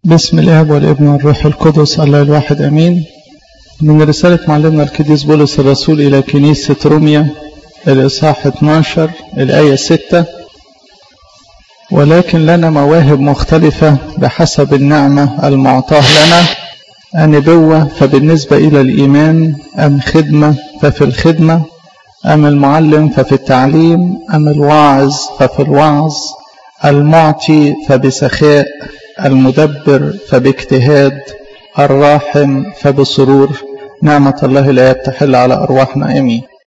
بسم الاب والابن والروح القدس الله الواحد امين من رسالة معلمنا القديس بولس الرسول الى كنيسة روميا الاصحاح 12 الاية 6 ولكن لنا مواهب مختلفة بحسب النعمة المعطاة لنا النبوة فبالنسبة إلى الإيمان أم خدمة ففي الخدمة أم المعلم ففي التعليم أم الواعظ ففي الوعظ المعطي فبسخاء المدبر فباجتهاد الراحم فبسرور نعمة الله لا تحل على أرواحنا آمين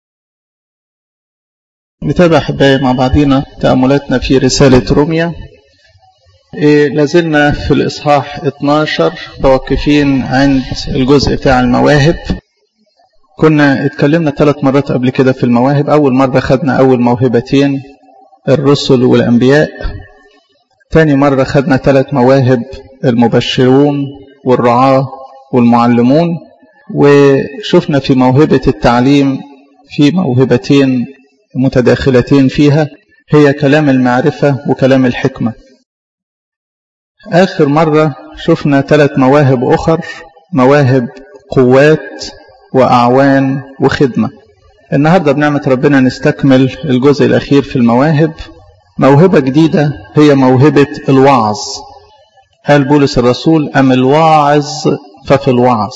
نتابع أحبائي مع بعضنا تأملاتنا في رسالة روميا إيه لازلنا في الإصحاح 12 متوقفين عند الجزء بتاع المواهب كنا اتكلمنا ثلاث مرات قبل كده في المواهب أول مرة خدنا أول موهبتين الرسل والأنبياء تاني مرة خدنا ثلاث مواهب المبشرون والرعاة والمعلمون وشفنا في موهبة التعليم في موهبتين متداخلتين فيها هي كلام المعرفة وكلام الحكمة آخر مرة شفنا ثلاث مواهب أخر مواهب قوات وأعوان وخدمة النهاردة بنعمة ربنا نستكمل الجزء الأخير في المواهب موهبة جديدة هي موهبة الوعظ قال بولس الرسول أم الواعظ ففي الوعظ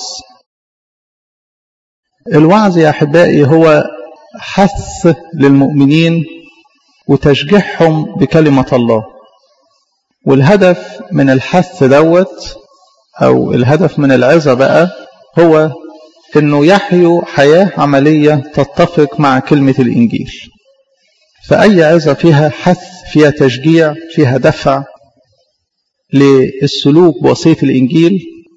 الوعظ يا أحبائي هو حث للمؤمنين وتشجيعهم بكلمة الله والهدف من الحث دوت أو الهدف من العظة بقى هو أنه يحيوا حياة عملية تتفق مع كلمة الإنجيل فأي عظة فيها حث فيها تشجيع فيها دفع للسلوك بوصية الإنجيل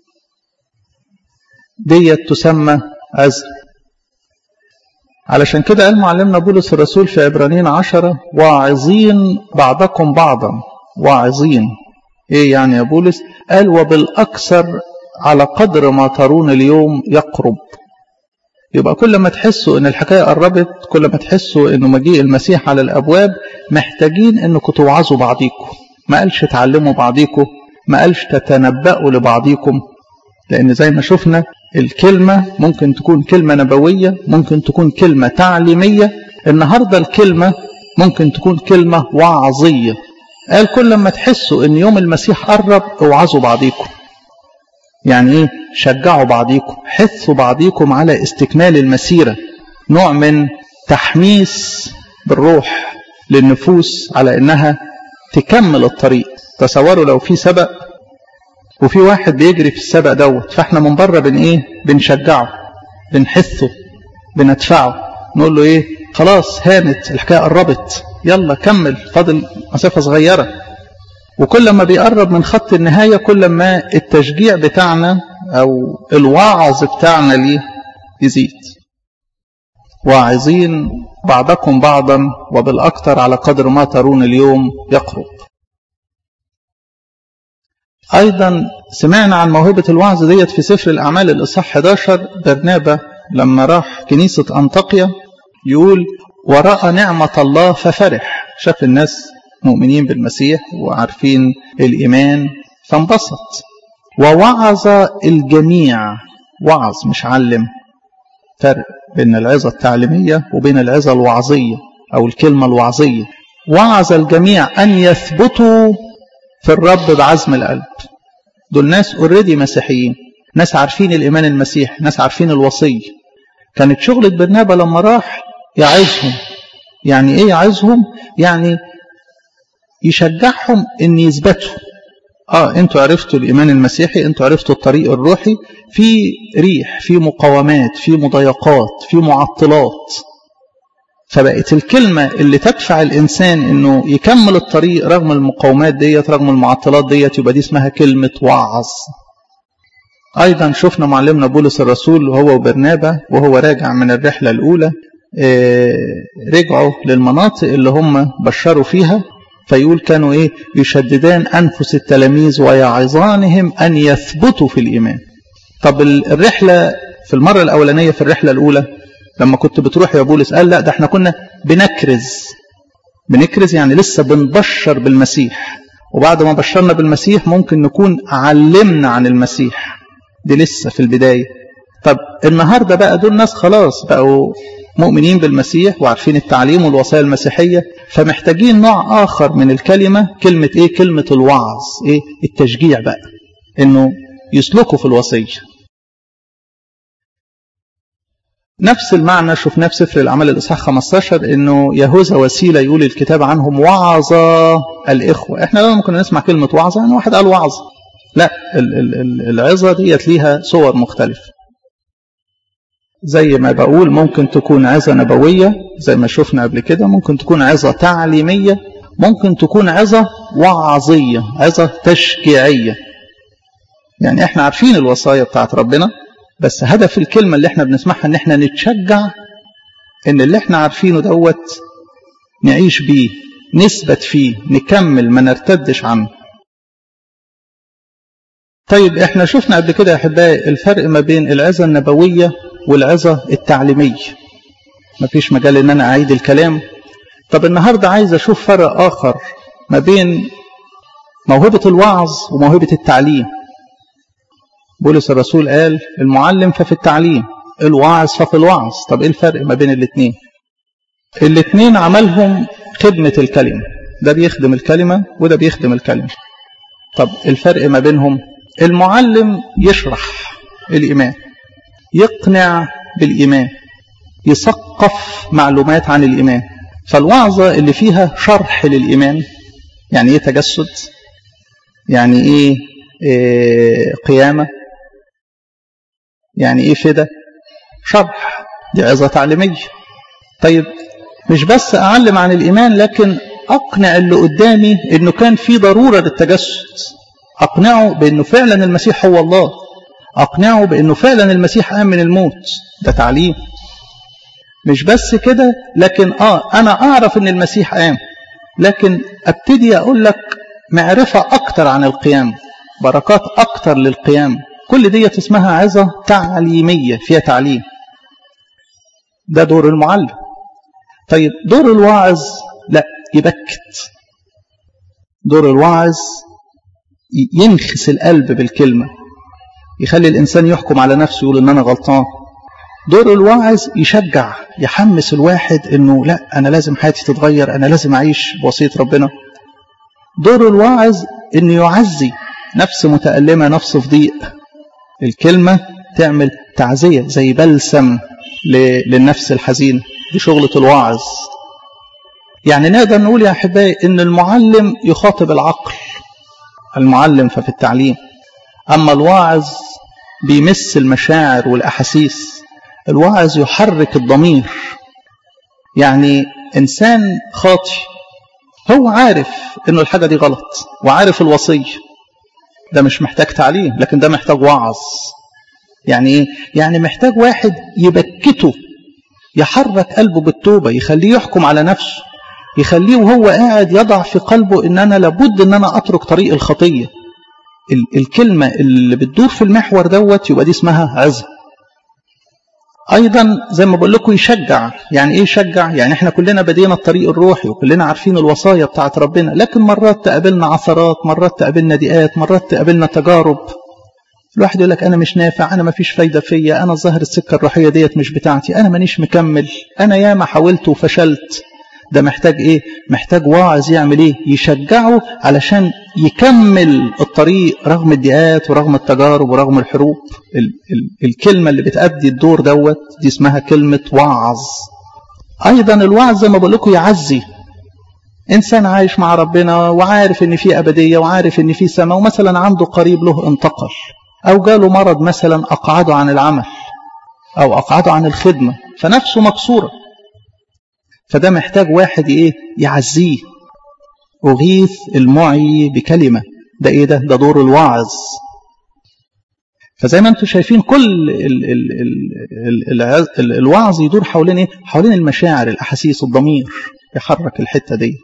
ديت تسمى عظة علشان كده قال معلمنا بولس الرسول في عبرانيين عشرة واعظين بعضكم بعضا واعظين ايه يعني يا بولس قال وبالأكثر على قدر ما ترون اليوم يقرب يبقى كل ما تحسوا ان الحكاية قربت كل ما تحسوا انه مجيء المسيح على الابواب محتاجين انكم توعظوا بعضيكم ما قالش تعلموا بعضيكم ما قالش تتنبأوا لبعضيكم لان زي ما شفنا الكلمة ممكن تكون كلمة نبوية ممكن تكون كلمة تعليمية النهاردة الكلمة ممكن تكون كلمة وعظية قال كل ما تحسوا ان يوم المسيح قرب اوعظوا بعضيكم يعني ايه شجعوا بعضيكم حثوا بعضيكم على استكمال المسيرة نوع من تحميس بالروح للنفوس على انها تكمل الطريق تصوروا لو في سبق وفي واحد بيجري في السبق دوت فاحنا من بره بن ايه بنشجعه بنحثه بندفعه نقول له ايه خلاص هانت الحكايه قربت يلا كمل فاضل مسافه صغيره وكل ما بيقرب من خط النهايه كل ما التشجيع بتاعنا او الوعظ بتاعنا ليه يزيد واعظين بعضكم بعضا وبالاكثر على قدر ما ترون اليوم يقرب ايضا سمعنا عن موهبه الوعظ ديت في سفر الاعمال الاصحاح 11 برنابا لما راح كنيسه انطاكيا يقول وراى نعمه الله ففرح شاف الناس مؤمنين بالمسيح وعارفين الايمان فانبسط ووعظ الجميع وعظ مش علم فرق بين العظه التعليميه وبين العظه الوعظيه او الكلمه الوعظيه وعظ الجميع ان يثبتوا في الرب بعزم القلب دول ناس اوريدي مسيحيين ناس عارفين الايمان المسيح ناس عارفين الوصيه كانت شغلة برنابا لما راح يعظهم يعني ايه يعظهم يعني يشجعهم ان يثبتوا اه انتوا عرفتوا الايمان المسيحي انتوا عرفتوا الطريق الروحي في ريح في مقاومات في مضايقات في معطلات فبقت الكلمة اللي تدفع الإنسان إنه يكمل الطريق رغم المقاومات ديت رغم المعطلات ديت يبقى دي اسمها كلمة وعظ. أيضا شفنا معلمنا بولس الرسول وهو وبرنابا وهو راجع من الرحلة الأولى رجعوا للمناطق اللي هم بشروا فيها فيقول كانوا إيه يشددان أنفس التلاميذ ويعظانهم أن يثبتوا في الإيمان. طب الرحلة في المرة الأولانية في الرحلة الأولى لما كنت بتروح يا بولس قال لا ده احنا كنا بنكرز بنكرز يعني لسه بنبشر بالمسيح وبعد ما بشرنا بالمسيح ممكن نكون علمنا عن المسيح دي لسه في البداية طب النهاردة بقى دول ناس خلاص بقوا مؤمنين بالمسيح وعارفين التعليم والوصايا المسيحية فمحتاجين نوع آخر من الكلمة كلمة إيه كلمة الوعظ إيه التشجيع بقى إنه يسلكوا في الوصية نفس المعنى شفناه في سفر الأعمال الإصحاح 15 إنه يهوذا وسيلة يقول الكتاب عنهم وعظ الإخوة إحنا لما كنا نسمع كلمة وعظة يعني واحد قال وعظ لا العظة ديت ليها صور مختلفة زي ما بقول ممكن تكون عظة نبوية زي ما شفنا قبل كده ممكن تكون عظة تعليمية ممكن تكون عظة وعظية عظة تشجيعية يعني احنا عارفين الوصايا بتاعت ربنا بس هدف الكلمة اللي احنا بنسمعها ان احنا نتشجع ان اللي احنا عارفينه دوت نعيش بيه نثبت فيه نكمل ما نرتدش عنه طيب احنا شفنا قبل كده يا احبائي الفرق ما بين العظة النبوية والعظة التعليمية مفيش مجال ان انا اعيد الكلام طب النهاردة عايز اشوف فرق اخر ما بين موهبة الوعظ وموهبة التعليم بولس الرسول قال المعلم ففي التعليم الواعظ ففي الوعظ طب ايه الفرق ما بين الاثنين الاثنين عملهم خدمة الكلمة ده بيخدم الكلمة وده بيخدم الكلمة طب الفرق ما بينهم المعلم يشرح الإيمان يقنع بالإيمان يثقف معلومات عن الإيمان فالوعظة اللي فيها شرح للإيمان يعني إيه تجسد يعني إيه, إيه قيامة يعني إيه فدا شرح دي عظة تعليمية طيب مش بس أعلم عن الإيمان لكن أقنع اللي قدامي إنه كان في ضرورة للتجسد أقنعه بأنه فعلا المسيح هو الله أقنعه بأنه فعلا المسيح قام من الموت ده تعليم مش بس كده لكن آه أنا أعرف أن المسيح قام لكن أبتدي أقول لك معرفة أكتر عن القيام بركات أكتر للقيام كل دي اسمها عظة تعليمية فيها تعليم ده دور المعلم طيب دور الواعظ لا يبكت دور الواعظ ينخس القلب بالكلمة يخلي الإنسان يحكم على نفسه يقول إن أنا غلطان دور الواعظ يشجع يحمس الواحد إنه لا أنا لازم حياتي تتغير أنا لازم أعيش بوصية ربنا دور الواعظ إنه يعزي نفس متألمة نفس في ضيق الكلمة تعمل تعزية زي بلسم للنفس الحزينة دي شغلة الواعظ يعني نقدر نقول يا أحبائي إن المعلم يخاطب العقل المعلم ففي التعليم أما الواعظ بيمس المشاعر والأحاسيس الواعظ يحرك الضمير يعني إنسان خاطي هو عارف إنه الحاجة دي غلط وعارف الوصية ده مش محتاج تعليم لكن ده محتاج وعظ يعني إيه؟ يعني محتاج واحد يبكته يحرك قلبه بالتوبة يخليه يحكم على نفسه يخليه وهو قاعد يضع في قلبه ان انا لابد ان انا اترك طريق الخطيه الكلمه اللي بتدور في المحور دوت يبقى دي اسمها عظه ايضا زي ما بقول لكم يشجع يعني ايه يشجع يعني احنا كلنا بدينا الطريق الروحي وكلنا عارفين الوصايا بتاعت ربنا لكن مرات تقابلنا عثرات مرات تقابلنا ضيقات مرات تقابلنا تجارب الواحد يقول لك انا مش نافع انا ما فيش فايده فيا انا ظاهر السكه الروحيه ديت مش بتاعتي انا مانيش مكمل انا ياما حاولت وفشلت ده محتاج ايه محتاج واعظ يعمل ايه يشجعه علشان يكمل الطريق رغم الضيقات ورغم التجارب ورغم الحروب ال ال الكلمه اللي بتأدي الدور دوت دي اسمها كلمه وعظ ايضا الوعظ زي ما بقول لكم يعزي انسان عايش مع ربنا وعارف ان في ابديه وعارف ان في سماء ومثلا عنده قريب له انتقل او جاله مرض مثلا اقعده عن العمل او اقعده عن الخدمه فنفسه مكسوره فده محتاج واحد ايه يعزيه أغيث المعي بكلمة ده ايه ده ده دور الواعظ فزي ما انتم شايفين كل ال ال ال ال ال الوعظ يدور حوالين ايه حوالين المشاعر الاحاسيس الضمير يحرك الحته ديت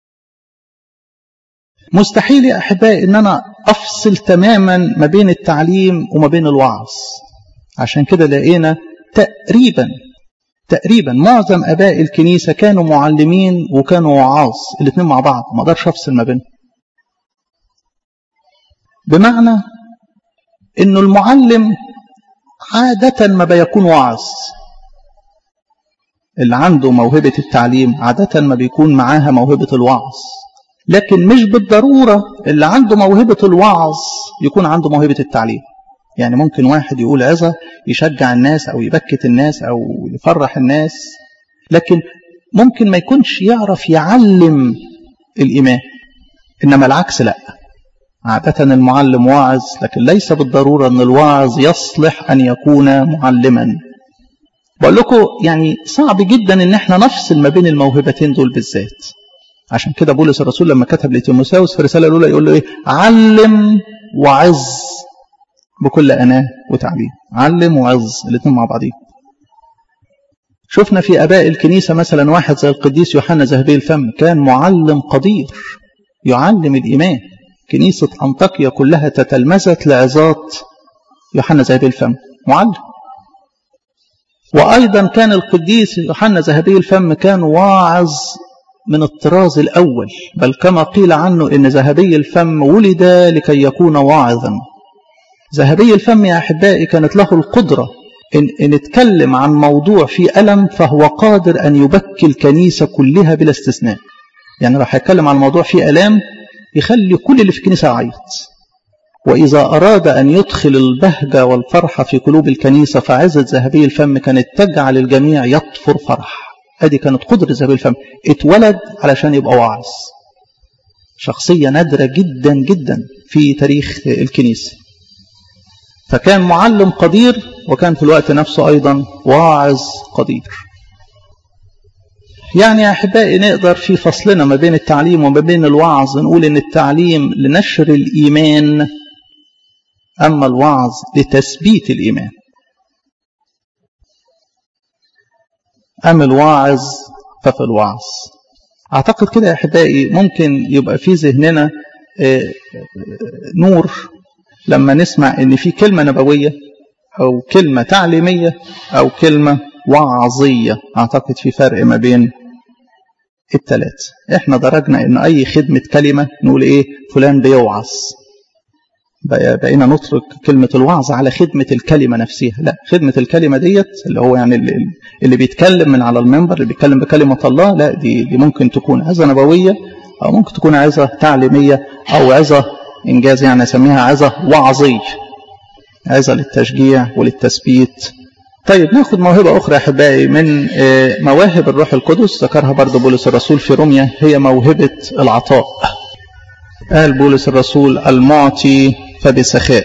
مستحيل يا احبائي ان انا افصل تماما ما بين التعليم وما بين الوعظ عشان كده لقينا تقريبا تقريبا معظم اباء الكنيسه كانوا معلمين وكانوا وعاظ الاثنين مع بعض ما اقدرش افصل ما بينهم بمعنى انه المعلم عادة ما بيكون واعظ اللي عنده موهبة التعليم عادة ما بيكون معاها موهبة الوعظ لكن مش بالضرورة اللي عنده موهبة الوعظ يكون عنده موهبة التعليم يعني ممكن واحد يقول عظة يشجع الناس أو يبكت الناس أو يفرح الناس لكن ممكن ما يكونش يعرف يعلم الإيمان إنما العكس لا عادة المعلم واعظ لكن ليس بالضرورة أن الواعظ يصلح أن يكون معلما بقول لكم يعني صعب جدا ان احنا نفصل ما بين الموهبتين دول بالذات عشان كده بولس الرسول لما كتب لتيموساوس في الرساله الاولى يقول له ايه علم وعظ بكل اناه وتعليم علم وعظ الاثنين مع بعضين شفنا في اباء الكنيسه مثلا واحد زي القديس يوحنا ذهبي الفم كان معلم قدير يعلم الايمان كنيسه انطاكيا كلها تتلمذت لعظات يوحنا ذهبي الفم معلم وأيضا كان القديس يوحنا ذهبي الفم كان واعظ من الطراز الأول بل كما قيل عنه إن ذهبي الفم ولد لكي يكون واعظا ذهبي الفم يا أحبائي كانت له القدرة إن, إن اتكلم عن موضوع فيه ألم فهو قادر أن يبكي الكنيسة كلها بلا استثناء يعني راح يتكلم عن موضوع فيه ألام يخلي كل اللي في الكنيسة يعيط وإذا أراد أن يدخل البهجة والفرحة في قلوب الكنيسة فعزة ذهبي الفم كانت تجعل الجميع يطفر فرح هذه كانت قدرة ذهبي الفم اتولد علشان يبقى واعظ شخصية نادرة جدا جدا في تاريخ الكنيسة فكان معلم قدير وكان في الوقت نفسه أيضا واعظ قدير يعني يا أحبائي نقدر في فصلنا ما بين التعليم وما بين الوعظ نقول إن التعليم لنشر الإيمان أما الوعظ لتثبيت الإيمان أما الواعظ ففي الوعظ أعتقد كده يا أحبائي ممكن يبقى في ذهننا نور لما نسمع إن في كلمة نبوية أو كلمة تعليمية أو كلمة وعظية أعتقد في فرق ما بين الثلاث احنا درجنا ان اي خدمة كلمة نقول ايه فلان بيوعظ بقينا نترك كلمة الوعظ على خدمة الكلمة نفسها لا خدمة الكلمة ديت اللي هو يعني اللي, اللي بيتكلم من على المنبر اللي بيتكلم بكلمة الله لا دي, دي ممكن تكون عظة نبوية أو ممكن تكون عظة تعليمية أو عظة إنجاز يعني أسميها عظة وعظية عظة للتشجيع وللتثبيت طيب ناخد موهبة أخرى أحبائي من مواهب الروح القدس ذكرها برضه بولس الرسول في روميا هي موهبة العطاء قال بولس الرسول المعطي فبسخاء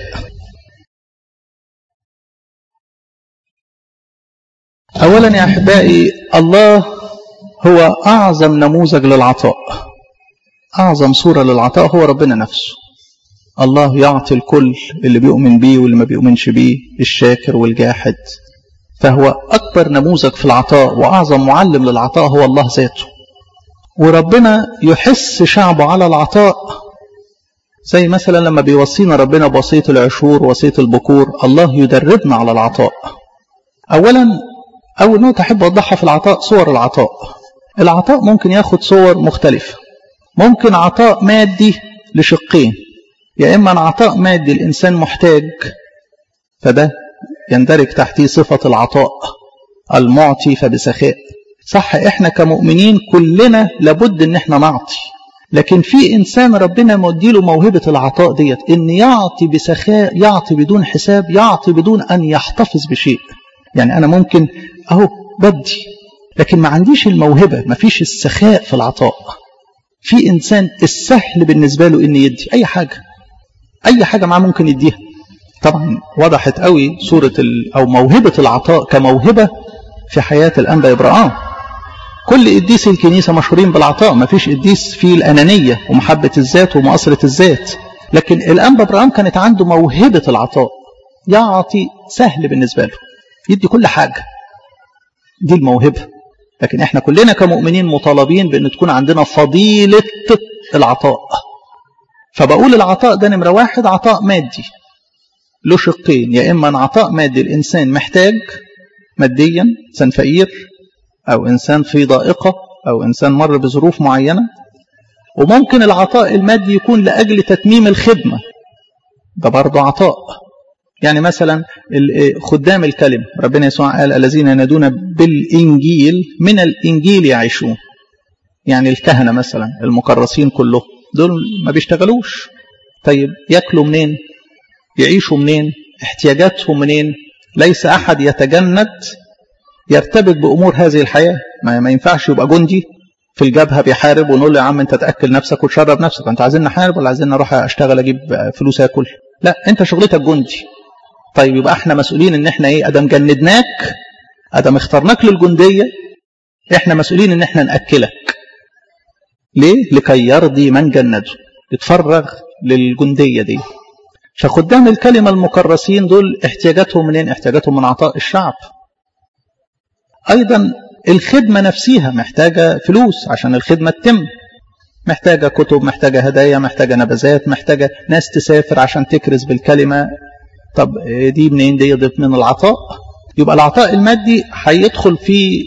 أولا يا أحبائي الله هو أعظم نموذج للعطاء أعظم صورة للعطاء هو ربنا نفسه الله يعطي الكل اللي بيؤمن بيه واللي ما بيؤمنش بيه الشاكر والجاحد فهو أكبر نموذج في العطاء وأعظم معلم للعطاء هو الله ذاته وربنا يحس شعبه على العطاء زي مثلا لما بيوصينا ربنا بوصية العشور ووصية البكور الله يدربنا على العطاء أولا أول نقطة أحب أوضحها في العطاء صور العطاء العطاء ممكن ياخد صور مختلفة ممكن عطاء مادي لشقين يا إما عطاء مادي الإنسان محتاج فده يندرج تحتيه صفة العطاء المعطي فبسخاء صح احنا كمؤمنين كلنا لابد ان احنا نعطي لكن في انسان ربنا مديله موهبة العطاء ديت ان يعطي بسخاء يعطي بدون حساب يعطي بدون ان يحتفظ بشيء يعني انا ممكن اهو بدي لكن ما عنديش الموهبة ما فيش السخاء في العطاء في انسان السهل بالنسبة له ان يدي اي حاجة اي حاجة معاه ممكن يديها طبعا وضحت قوي صورة أو موهبة العطاء كموهبة في حياة الأنبا إبراهام كل قديس الكنيسة مشهورين بالعطاء ما فيش قديس فيه الأنانية ومحبة الذات ومؤثرة الذات لكن الأنبا إبراهام كانت عنده موهبة العطاء يعطي سهل بالنسبة له يدي كل حاجة دي الموهبة لكن احنا كلنا كمؤمنين مطالبين بأن تكون عندنا فضيلة العطاء فبقول العطاء ده نمرة واحد عطاء مادي له شقين يا إما عطاء مادي الإنسان محتاج ماديا إنسان فقير أو إنسان في ضائقة أو إنسان مر بظروف معينة وممكن العطاء المادي يكون لأجل تتميم الخدمة ده برضه عطاء يعني مثلا خدام الكلمة ربنا يسوع قال الذين ينادون بالإنجيل من الإنجيل يعيشون يعني الكهنة مثلا المكرسين كلهم دول ما بيشتغلوش طيب ياكلوا منين يعيشوا منين احتياجاتهم منين ليس أحد يتجند يرتبك بأمور هذه الحياة ما, ما ينفعش يبقى جندي في الجبهة بيحارب ونقول له يا عم انت تأكل نفسك وتشرب نفسك انت عايزين نحارب ولا عايزين نروح اشتغل اجيب فلوس اكل لا انت شغلتك جندي طيب يبقى احنا مسؤولين ان احنا ايه ادم جندناك ادم اخترناك للجندية احنا مسؤولين ان احنا نأكلك ليه لكي يرضي من جنده يتفرغ للجندية دي فخدام الكلمة المكرسين دول احتياجاتهم منين احتياجاتهم من عطاء الشعب أيضا الخدمة نفسها محتاجة فلوس عشان الخدمة تتم محتاجة كتب محتاجة هدايا محتاجة نبذات محتاجة ناس تسافر عشان تكرز بالكلمة طب دي منين دي, دي من العطاء يبقى العطاء المادي هيدخل في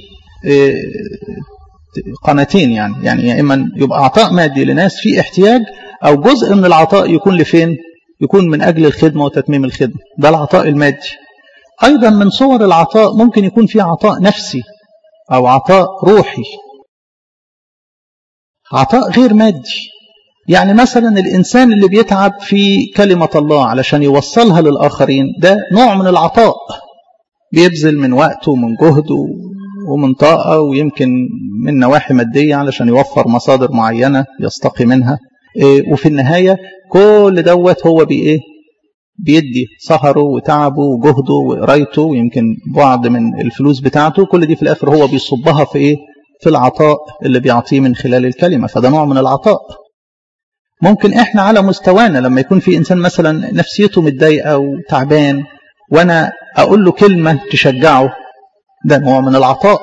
قناتين يعني يعني يا اما يبقى عطاء مادي لناس في احتياج او جزء من العطاء يكون لفين يكون من اجل الخدمه وتتميم الخدمه ده العطاء المادي ايضا من صور العطاء ممكن يكون في عطاء نفسي او عطاء روحي عطاء غير مادي يعني مثلا الانسان اللي بيتعب في كلمه الله علشان يوصلها للاخرين ده نوع من العطاء بيبذل من وقته ومن جهده ومن طاقة ويمكن من نواحي مادية علشان يوفر مصادر معينة يستقي منها وفي النهاية كل دوت هو بإيه بيدي سهره وتعبه وجهده وقرايته ويمكن بعض من الفلوس بتاعته كل دي في الآخر هو بيصبها في إيه في العطاء اللي بيعطيه من خلال الكلمة فده نوع من العطاء ممكن إحنا على مستوانا لما يكون في إنسان مثلا نفسيته متضايقة وتعبان وأنا أقول له كلمة تشجعه ده نوع من العطاء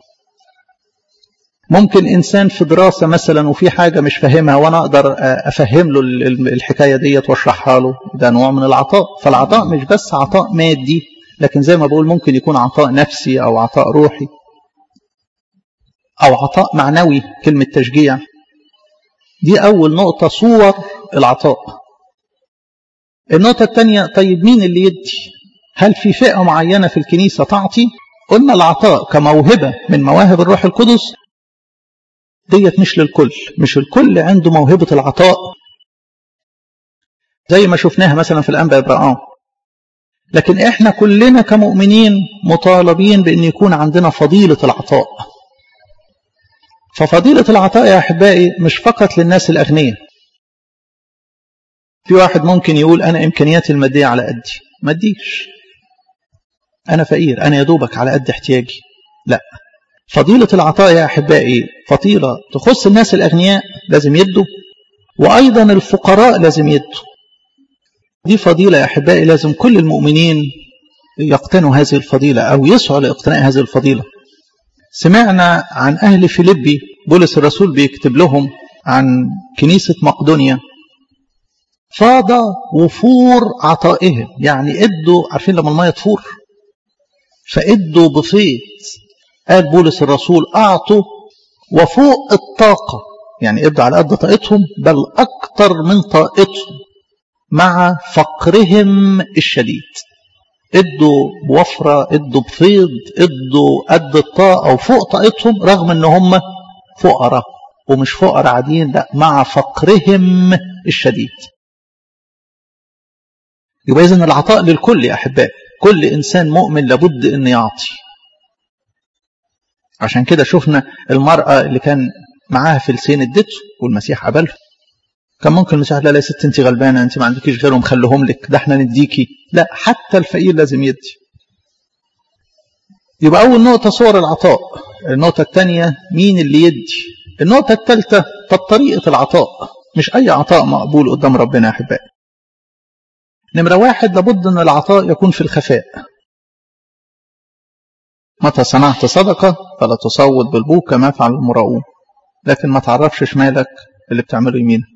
ممكن إنسان في دراسة مثلا وفي حاجة مش فاهمها وأنا أقدر أفهم له الحكاية ديت وأشرحها له ده نوع من العطاء فالعطاء مش بس عطاء مادي لكن زي ما بقول ممكن يكون عطاء نفسي أو عطاء روحي أو عطاء معنوي كلمة تشجيع دي أول نقطة صور العطاء النقطة الثانية طيب مين اللي يدي هل في فئة معينة في الكنيسة تعطي قلنا العطاء كموهبة من مواهب الروح القدس ديت مش للكل مش الكل عنده موهبة العطاء زي ما شفناها مثلا في الأنبا إبراهام لكن احنا كلنا كمؤمنين مطالبين بأن يكون عندنا فضيلة العطاء ففضيلة العطاء يا أحبائي مش فقط للناس الأغنياء في واحد ممكن يقول أنا إمكانياتي المادية على قدي ما اديش أنا فقير أنا يدوبك على قد احتياجي لا فضيلة العطاء يا أحبائي فضيلة تخص الناس الأغنياء لازم يدوا وأيضا الفقراء لازم يدوا دي فضيلة يا أحبائي لازم كل المؤمنين يقتنوا هذه الفضيلة أو يسعوا لاقتناء هذه الفضيلة سمعنا عن أهل فيلبي بولس الرسول بيكتب لهم عن كنيسة مقدونيا فاض وفور عطائهم يعني ادوا عارفين لما المية تفور فادوا بفيض قال بولس الرسول أعطوا وفوق الطاقة يعني ادوا على قد طاقتهم بل أكثر من طاقتهم مع فقرهم الشديد ادوا بوفرة ادوا بفيض ادوا قد الطاقة وفوق طاقتهم رغم ان هم فقراء ومش فقراء عاديين لا مع فقرهم الشديد يبقى إذن العطاء للكل يا أحبائي كل إنسان مؤمن لابد أن يعطي عشان كده شفنا المرأة اللي كان معاها فلسين ادته والمسيح قبلها كان ممكن المسيح لا لا يا ست انت غلبانه انت ما عندكيش غيرهم خليهم لك ده احنا نديكي لا حتى الفقير لازم يدي يبقى اول نقطه صور العطاء النقطه الثانيه مين اللي يدي النقطه الثالثه طب طريقه العطاء مش اي عطاء مقبول قدام ربنا يا احبائي نمره واحد لابد ان العطاء يكون في الخفاء متى صنعت صدقة فلا تصوت بالبوك كما يفعل المراؤون لكن ما تعرفش شمالك اللي بتعمله يمينك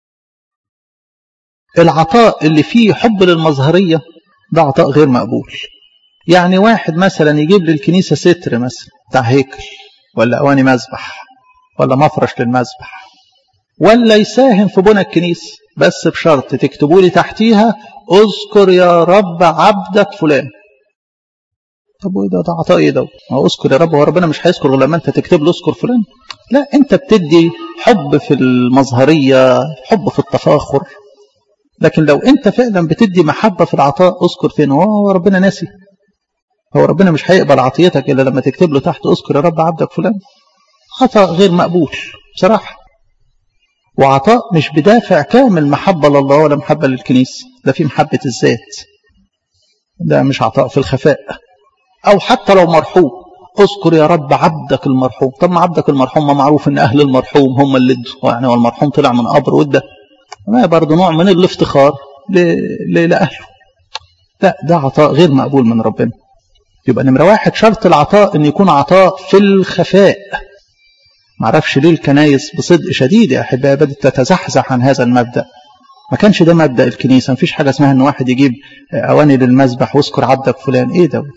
العطاء اللي فيه حب للمظهرية ده عطاء غير مقبول يعني واحد مثلا يجيب للكنيسة ستر مثلا بتاع هيكل ولا أواني مذبح ولا مفرش للمذبح ولا يساهم في بنى الكنيسة بس بشرط تكتبوا لي تحتيها اذكر يا رب عبدك فلان طب وايه ده ده عطاء ايه ده ما اذكر يا رب هو ربنا مش هيذكر غير لما انت تكتب له اذكر فلان لا انت بتدي حب في المظهريه حب في التفاخر لكن لو انت فعلا بتدي محبه في العطاء اذكر فين هو ربنا ناسي هو ربنا مش هيقبل عطيتك الا لما تكتب له تحت اذكر يا رب عبدك فلان عطاء غير مقبول بصراحه وعطاء مش بدافع كامل محبه لله ولا محبه للكنيسه ده في محبه الذات ده مش عطاء في الخفاء او حتى لو مرحوم اذكر يا رب عبدك المرحوم طب ما عبدك المرحوم ما معروف ان اهل المرحوم هم اللي ادوا يعني والمرحوم طلع من قبر وده ما برضه نوع من الافتخار لاهله لا ده عطاء غير مقبول من ربنا يبقى نمره واحد شرط العطاء ان يكون عطاء في الخفاء معرفش ليه الكنايس بصدق شديد يا احبائي بدات تتزحزح عن هذا المبدا ما كانش ده مبدا الكنيسه مفيش حاجه اسمها ان واحد يجيب اواني للمذبح واذكر عبدك فلان ايه دوت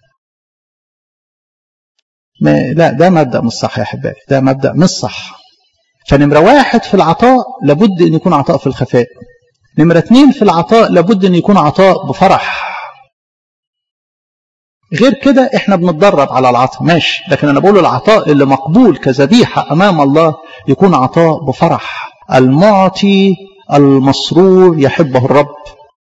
ما لا ده مبدا مش صح يا احبائي ده مبدا مش صح فنمره واحد في العطاء لابد ان يكون عطاء في الخفاء نمره اثنين في العطاء لابد ان يكون عطاء بفرح غير كده احنا بنتدرب على العطاء ماشي لكن انا بقول العطاء اللي مقبول كذبيحه امام الله يكون عطاء بفرح المعطي المسرور يحبه الرب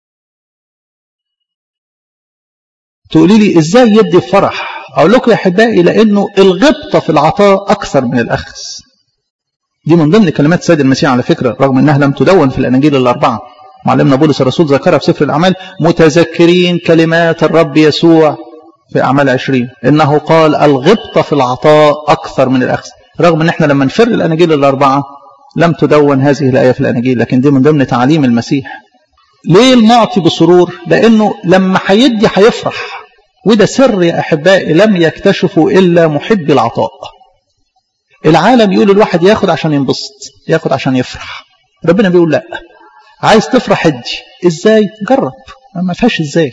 تقولي لي ازاي يدي فرح اقول لكم يا احبائي لانه الغبطه في العطاء اكثر من الاخذ دي من ضمن كلمات سيد المسيح على فكره رغم انها لم تدون في الاناجيل الاربعه معلمنا بولس الرسول ذكرها في سفر الاعمال متذكرين كلمات الرب يسوع في اعمال 20 انه قال الغبطه في العطاء اكثر من الاخذ رغم ان احنا لما نفر الاناجيل الاربعه لم تدون هذه الايه في الاناجيل لكن دي من ضمن تعاليم المسيح ليه المعطي بسرور لانه لما هيدي هيفرح وده سر يا أحبائي لم يكتشفوا إلا محبي العطاء العالم يقول الواحد ياخد عشان ينبسط ياخد عشان يفرح ربنا بيقول لا عايز تفرح ادي ازاي جرب ما فيهاش ازاي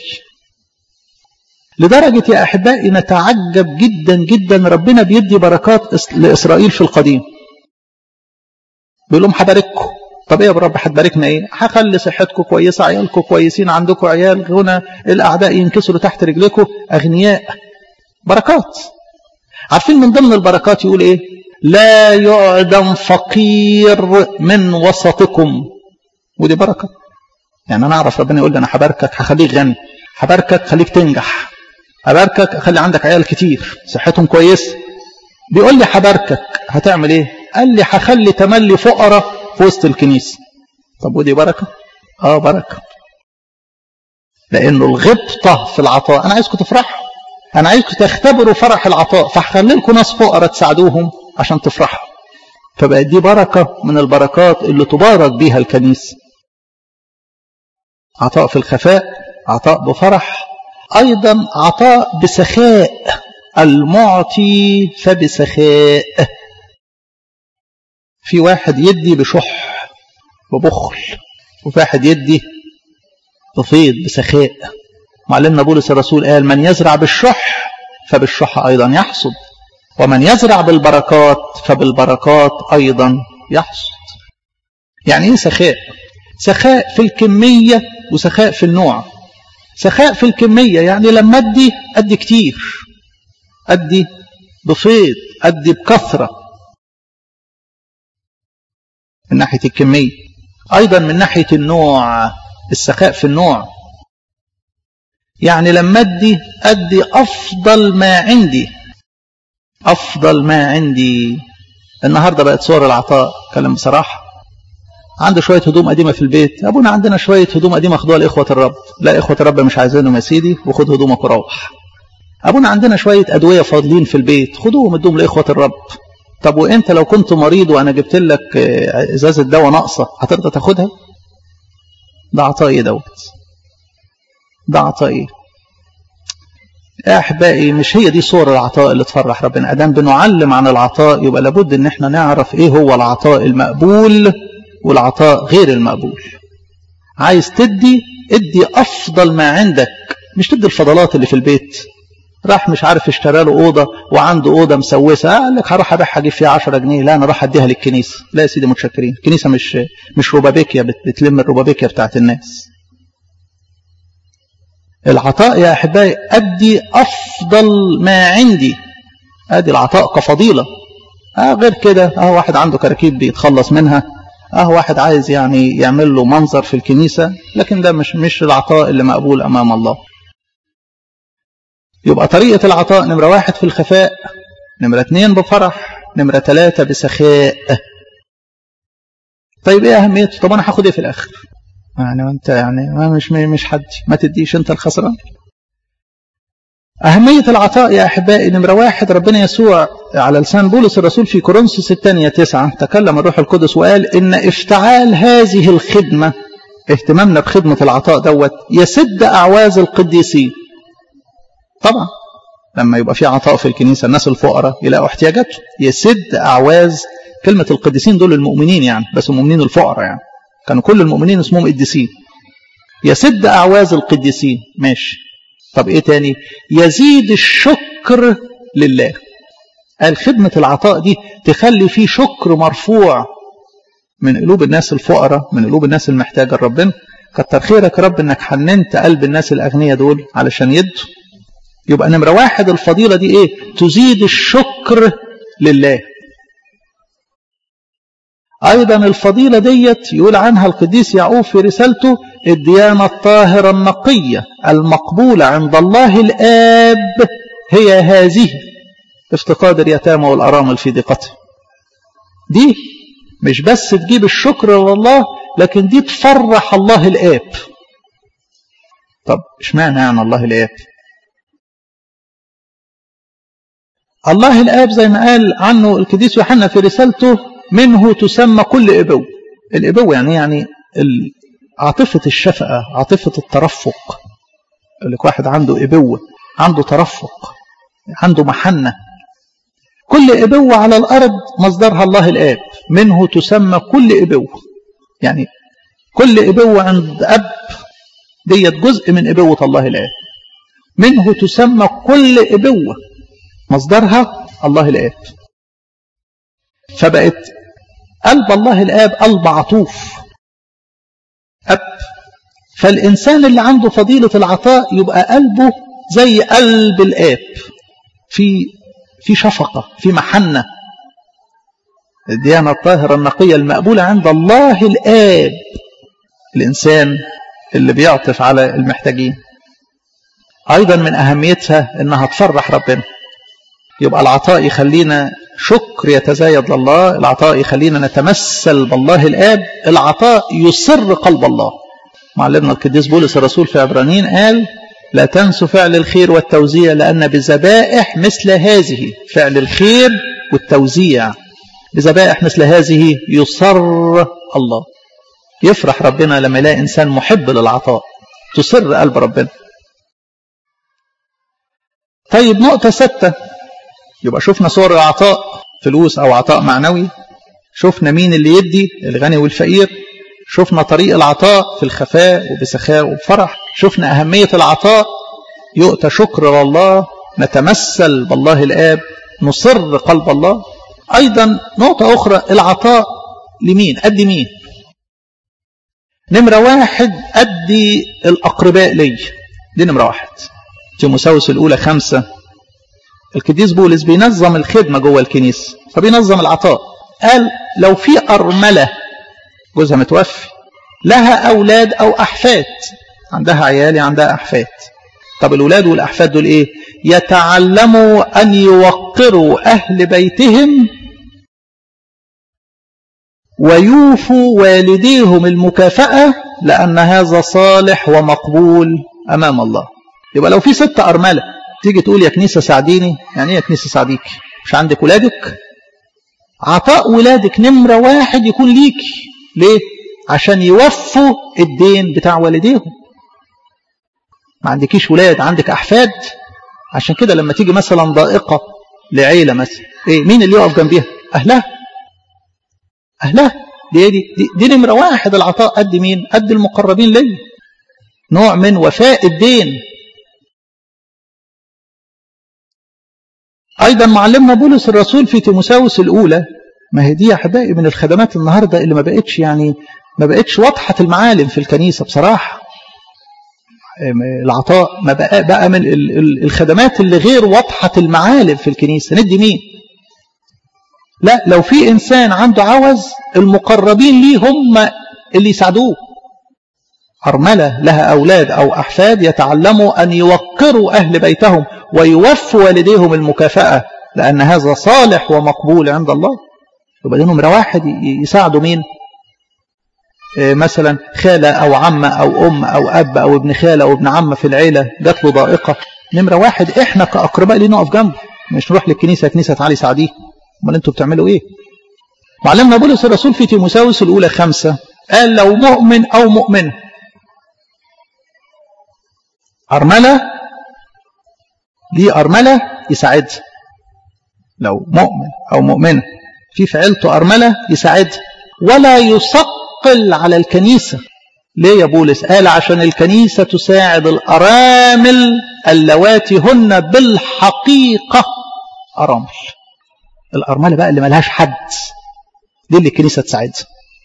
لدرجة يا أحبائي نتعجب جدا جدا ربنا بيدي بركات لإسرائيل في القديم بيقول لهم هبارككم طب ايه يا رب هتباركنا ايه هخلي صحتكم كويسه عيالكم كويسين عندكم عيال هنا الاعداء ينكسروا تحت رجلكم اغنياء بركات عارفين من ضمن البركات يقول ايه لا يعدم فقير من وسطكم ودي بركه يعني انا اعرف ربنا يقول لي انا هباركك هخليك غني هباركك خليك تنجح هباركك اخلي عندك عيال كتير صحتهم كويسه بيقول لي هباركك هتعمل ايه قال لي هخلي تملي فقراء في وسط الكنيسة طب ودي بركة اه بركة لانه الغبطة في العطاء انا عايزكم تفرحوا انا عايزكم تختبروا فرح العطاء فهخلي لكم ناس فقراء تساعدوهم عشان تفرحوا فبقت دي بركة من البركات اللي تبارك بيها الكنيسة عطاء في الخفاء عطاء بفرح أيضا عطاء بسخاء المعطي فبسخاء في واحد يدي بشح ببخل وفي واحد يدي بفيض بسخاء معلمنا بولس الرسول قال من يزرع بالشح فبالشح أيضا يحصد ومن يزرع بالبركات فبالبركات أيضا يحصد يعني ايه سخاء سخاء في الكمية وسخاء في النوع سخاء في الكمية يعني لما أدي أدي كتير أدي بفيض أدي بكثرة من ناحية الكمية أيضا من ناحية النوع السخاء في النوع يعني لما أدي أدي أفضل ما عندي أفضل ما عندي النهاردة بقت صور العطاء كلام بصراحة عنده شوية هدوم قديمة في البيت أبونا عندنا شوية هدوم قديمة خدوها لإخوة الرب لا إخوة الرب مش عايزينهم يا سيدي وخد هدومك وروح أبونا عندنا شوية أدوية فاضلين في البيت خدوهم ادوهم لإخوة الرب طب وانت لو كنت مريض وانا جبت لك ازازه دواء ناقصه هترضى تاخدها ده عطاء ايه دوت ده عطاء ايه يا احبائي مش هي دي صور العطاء اللي تفرح ربنا ادام بنعلم عن العطاء يبقى لابد ان احنا نعرف ايه هو العطاء المقبول والعطاء غير المقبول عايز تدي ادي افضل ما عندك مش تدي الفضلات اللي في البيت راح مش عارف اشترى له اوضه وعنده اوضه مسوسه قال لك هروح ابيعها اجيب فيها 10 جنيه لا انا راح اديها للكنيسه لا يا سيدي متشكرين الكنيسه مش مش روبابيكيا بتلم الروبابيكيا بتاعت الناس العطاء يا احبائي ادي افضل ما عندي ادي العطاء كفضيله آه غير كده اه واحد عنده كراكيب بيتخلص منها اه واحد عايز يعني يعمل له منظر في الكنيسه لكن ده مش مش العطاء اللي مقبول امام الله يبقى طريقة العطاء نمرة واحد في الخفاء نمرة اتنين بفرح نمرة ثلاثة بسخاء طيب ايه اهميته طب انا هاخد ايه في الاخر يعني انت يعني ما مش مش حد ما تديش انت الخسران أهمية العطاء يا أحبائي نمرة واحد ربنا يسوع على لسان بولس الرسول في كورنثوس الثانية تسعة تكلم الروح القدس وقال إن افتعال هذه الخدمة اهتمامنا بخدمة العطاء دوت يسد أعواز القديسين طبعا لما يبقى في عطاء في الكنيسة الناس الفقراء يلاقوا احتياجاتهم يسد أعواز كلمة القديسين دول المؤمنين يعني بس المؤمنين الفقراء يعني كانوا كل المؤمنين اسمهم قديسين يسد أعواز القديسين ماشي طب ايه تاني يزيد الشكر لله قال خدمة العطاء دي تخلي فيه شكر مرفوع من قلوب الناس الفقراء من قلوب الناس المحتاجة لربنا كتر خيرك يا رب انك حننت قلب الناس الاغنياء دول علشان يدوا يبقى نمرة واحد الفضيلة دي ايه تزيد الشكر لله ايضا الفضيلة ديت يقول عنها القديس يعقوب في رسالته الديانة الطاهرة النقية المقبولة عند الله الآب هي هذه افتقاد اليتامى والأرامل في ضيقته دي مش بس تجيب الشكر لله لكن دي تفرح الله الآب طب اشمعنى يعني الله الآب الله الآب زي ما قال عنه القديس يوحنا في رسالته منه تسمى كل إبو الإبو يعني يعني عاطفة الشفقة عاطفة الترفق يقول لك واحد عنده إبوة عنده ترفق عنده محنة كل إبوة على الأرض مصدرها الله الآب منه تسمى كل إبوة يعني كل إبوة عند أب ديت جزء من إبوة الله الآب منه تسمى كل إبوة مصدرها الله الآب فبقت قلب الله الآب قلب عطوف أب فالإنسان اللي عنده فضيلة العطاء يبقى قلبه زي قلب الآب في في شفقة في محنة الديانة الطاهرة النقية المقبولة عند الله الآب الإنسان اللي بيعطف على المحتاجين أيضا من أهميتها إنها تفرح ربنا يبقى العطاء يخلينا شكر يتزايد لله العطاء يخلينا نتمثل بالله الآب العطاء يسر قلب الله معلمنا القديس بولس الرسول في عبرانيين قال لا تنسوا فعل الخير والتوزيع لأن بذبائح مثل هذه فعل الخير والتوزيع بذبائح مثل هذه يسر الله يفرح ربنا لما يلاقي إنسان محب للعطاء تسر قلب ربنا طيب نقطة ستة يبقى شفنا صور العطاء فلوس أو عطاء معنوي شفنا مين اللي يدي الغني والفقير شفنا طريق العطاء في الخفاء وبسخاء وبفرح شفنا أهمية العطاء يؤتى شكر لله نتمثل بالله الآب نصر قلب الله أيضا نقطة أخرى العطاء لمين أدي مين نمرة واحد أدي الأقرباء لي دي نمرة واحد تيموساوس الأولى خمسة القديس بولس بينظم الخدمة جوه الكنيسة فبينظم العطاء قال لو في أرملة جوزها متوفي لها أولاد أو أحفاد عندها عيال عندها أحفاد طب الأولاد والأحفاد دول إيه يتعلموا أن يوقروا أهل بيتهم ويوفوا والديهم المكافأة لأن هذا صالح ومقبول أمام الله يبقى لو في ست أرملة تيجي تقول يا كنيسة ساعديني يعني ايه يا كنيسة ساعديك مش عندك ولادك عطاء ولادك نمرة واحد يكون ليك ليه عشان يوفوا الدين بتاع والديهم ما عندكيش ولاد عندك أحفاد عشان كده لما تيجي مثلا ضائقة لعيلة مثلا ايه مين اللي يقف جنبيها أهلها أهلها دي, دي, دي, دي نمرة واحد العطاء قد مين قد المقربين لي نوع من وفاء الدين أيضا معلمنا بولس الرسول في تيموساوس الأولى ما هي دي يا أحبائي من الخدمات النهاردة اللي ما بقتش يعني ما بقتش واضحة المعالم في الكنيسة بصراحة العطاء ما بقى, بقى من الخدمات اللي غير واضحة المعالم في الكنيسة ندي مين لا لو في إنسان عنده عوز المقربين ليه هم اللي يساعدوه أرملة لها أولاد أو أحفاد يتعلموا أن يوقروا أهل بيتهم ويوفوا والديهم المكافأة لأن هذا صالح ومقبول عند الله يبقى نمرة واحد يساعدوا مين مثلا خالة أو عمة أو أم أو أب أو ابن خالة أو ابن عمة في العيلة جات له ضائقة نمرة واحد إحنا كأقرباء ليه نقف جنبه مش نروح للكنيسة كنيسة تعالي ساعديه امال انتوا بتعملوا ايه معلمنا بولس الرسول في تيموساوس الأولى خمسة قال لو مؤمن أو مؤمنة أرملة ليه أرملة يساعدها لو مؤمن أو مؤمنة في في عيلته أرملة يساعدها ولا يثقل على الكنيسة ليه يا بولس قال عشان الكنيسة تساعد الأرامل اللواتي هن بالحقيقة أرامل الأرملة بقى اللي ملهاش حد دي اللي الكنيسة تساعدها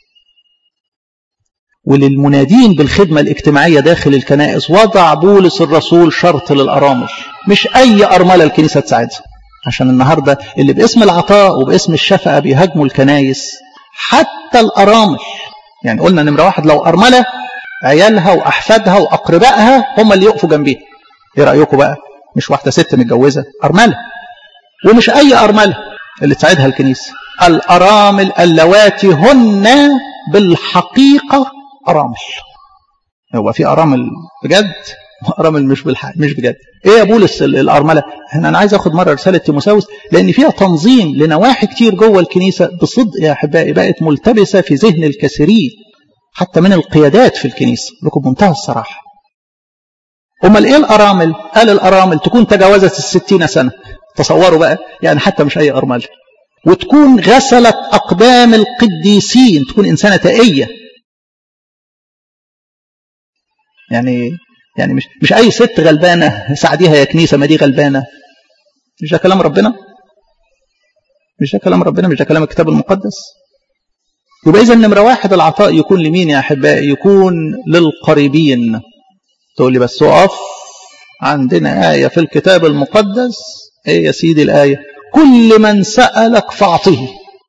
وللمنادين بالخدمة الاجتماعية داخل الكنائس وضع بولس الرسول شرط للأرامل مش أي أرملة الكنيسة تساعدها عشان النهاردة اللي باسم العطاء وباسم الشفقة بيهاجموا الكنايس حتى الأرامل يعني قلنا نمرة واحد لو أرملة عيالها وأحفادها وأقربائها هم اللي يقفوا جنبيها إيه رأيكم بقى مش واحدة ست متجوزة أرملة ومش أي أرملة اللي تساعدها الكنيسة الأرامل اللواتي هن بالحقيقة أرامل هو في أرامل بجد وأرامل مش بالحق مش بجد إيه يا بولس الأرملة هنا أنا عايز أخد مرة رسالة تيموساوس لأن فيها تنظيم لنواحي كتير جوه الكنيسة بصدق يا أحبائي بقت ملتبسة في ذهن الكثيرين حتى من القيادات في الكنيسة لكم منتهى الصراحة أمال إيه الأرامل قال الأرامل تكون تجاوزت الستين سنة تصوروا بقى يعني حتى مش أي أرملة وتكون غسلت أقدام القديسين تكون إنسانة تائية يعني يعني مش مش أي ست غلبانة ساعديها يا كنيسة ما دي غلبانة مش ده كلام ربنا مش ده كلام ربنا مش ده كلام الكتاب المقدس يبقى إذا نمرة واحد العطاء يكون لمين يا أحبائي يكون للقريبين تقول لي بس اقف عندنا آية في الكتاب المقدس ايه يا سيدي الآية كل من سألك فاعطه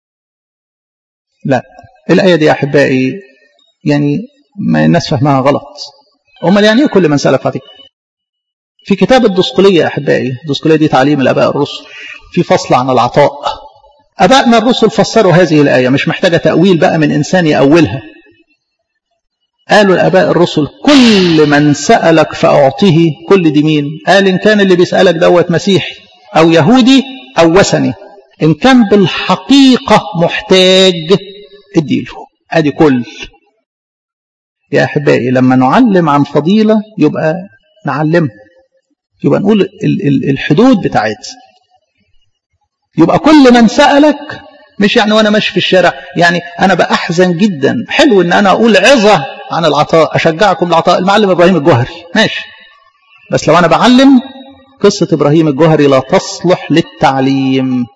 لا الآية دي يا أحبائي يعني ما الناس فهمها غلط أمال يعني ايه كل من سألك فاعطه في كتاب الدسقلية يا أحبائي الدسقلية دي تعليم الآباء الرسل في فصل عن العطاء أبائنا الرسل فسروا هذه الآية مش محتاجة تأويل بقى من إنسان يأولها قالوا الآباء الرسل كل من سألك فأعطيه كل دي مين قال إن كان اللي بيسألك دوت مسيحي أو يهودي أو وثني إن كان بالحقيقة محتاج اديله أدي كل يا أحبائي لما نعلم عن فضيلة يبقى نعلمها يبقى نقول الحدود بتاعتها يبقى كل من سألك مش يعني وانا ماشي في الشارع يعني انا بأحزن جدا حلو ان انا اقول عظة عن العطاء اشجعكم العطاء المعلم ابراهيم الجوهري ماشي بس لو انا بعلم قصة ابراهيم الجوهري لا تصلح للتعليم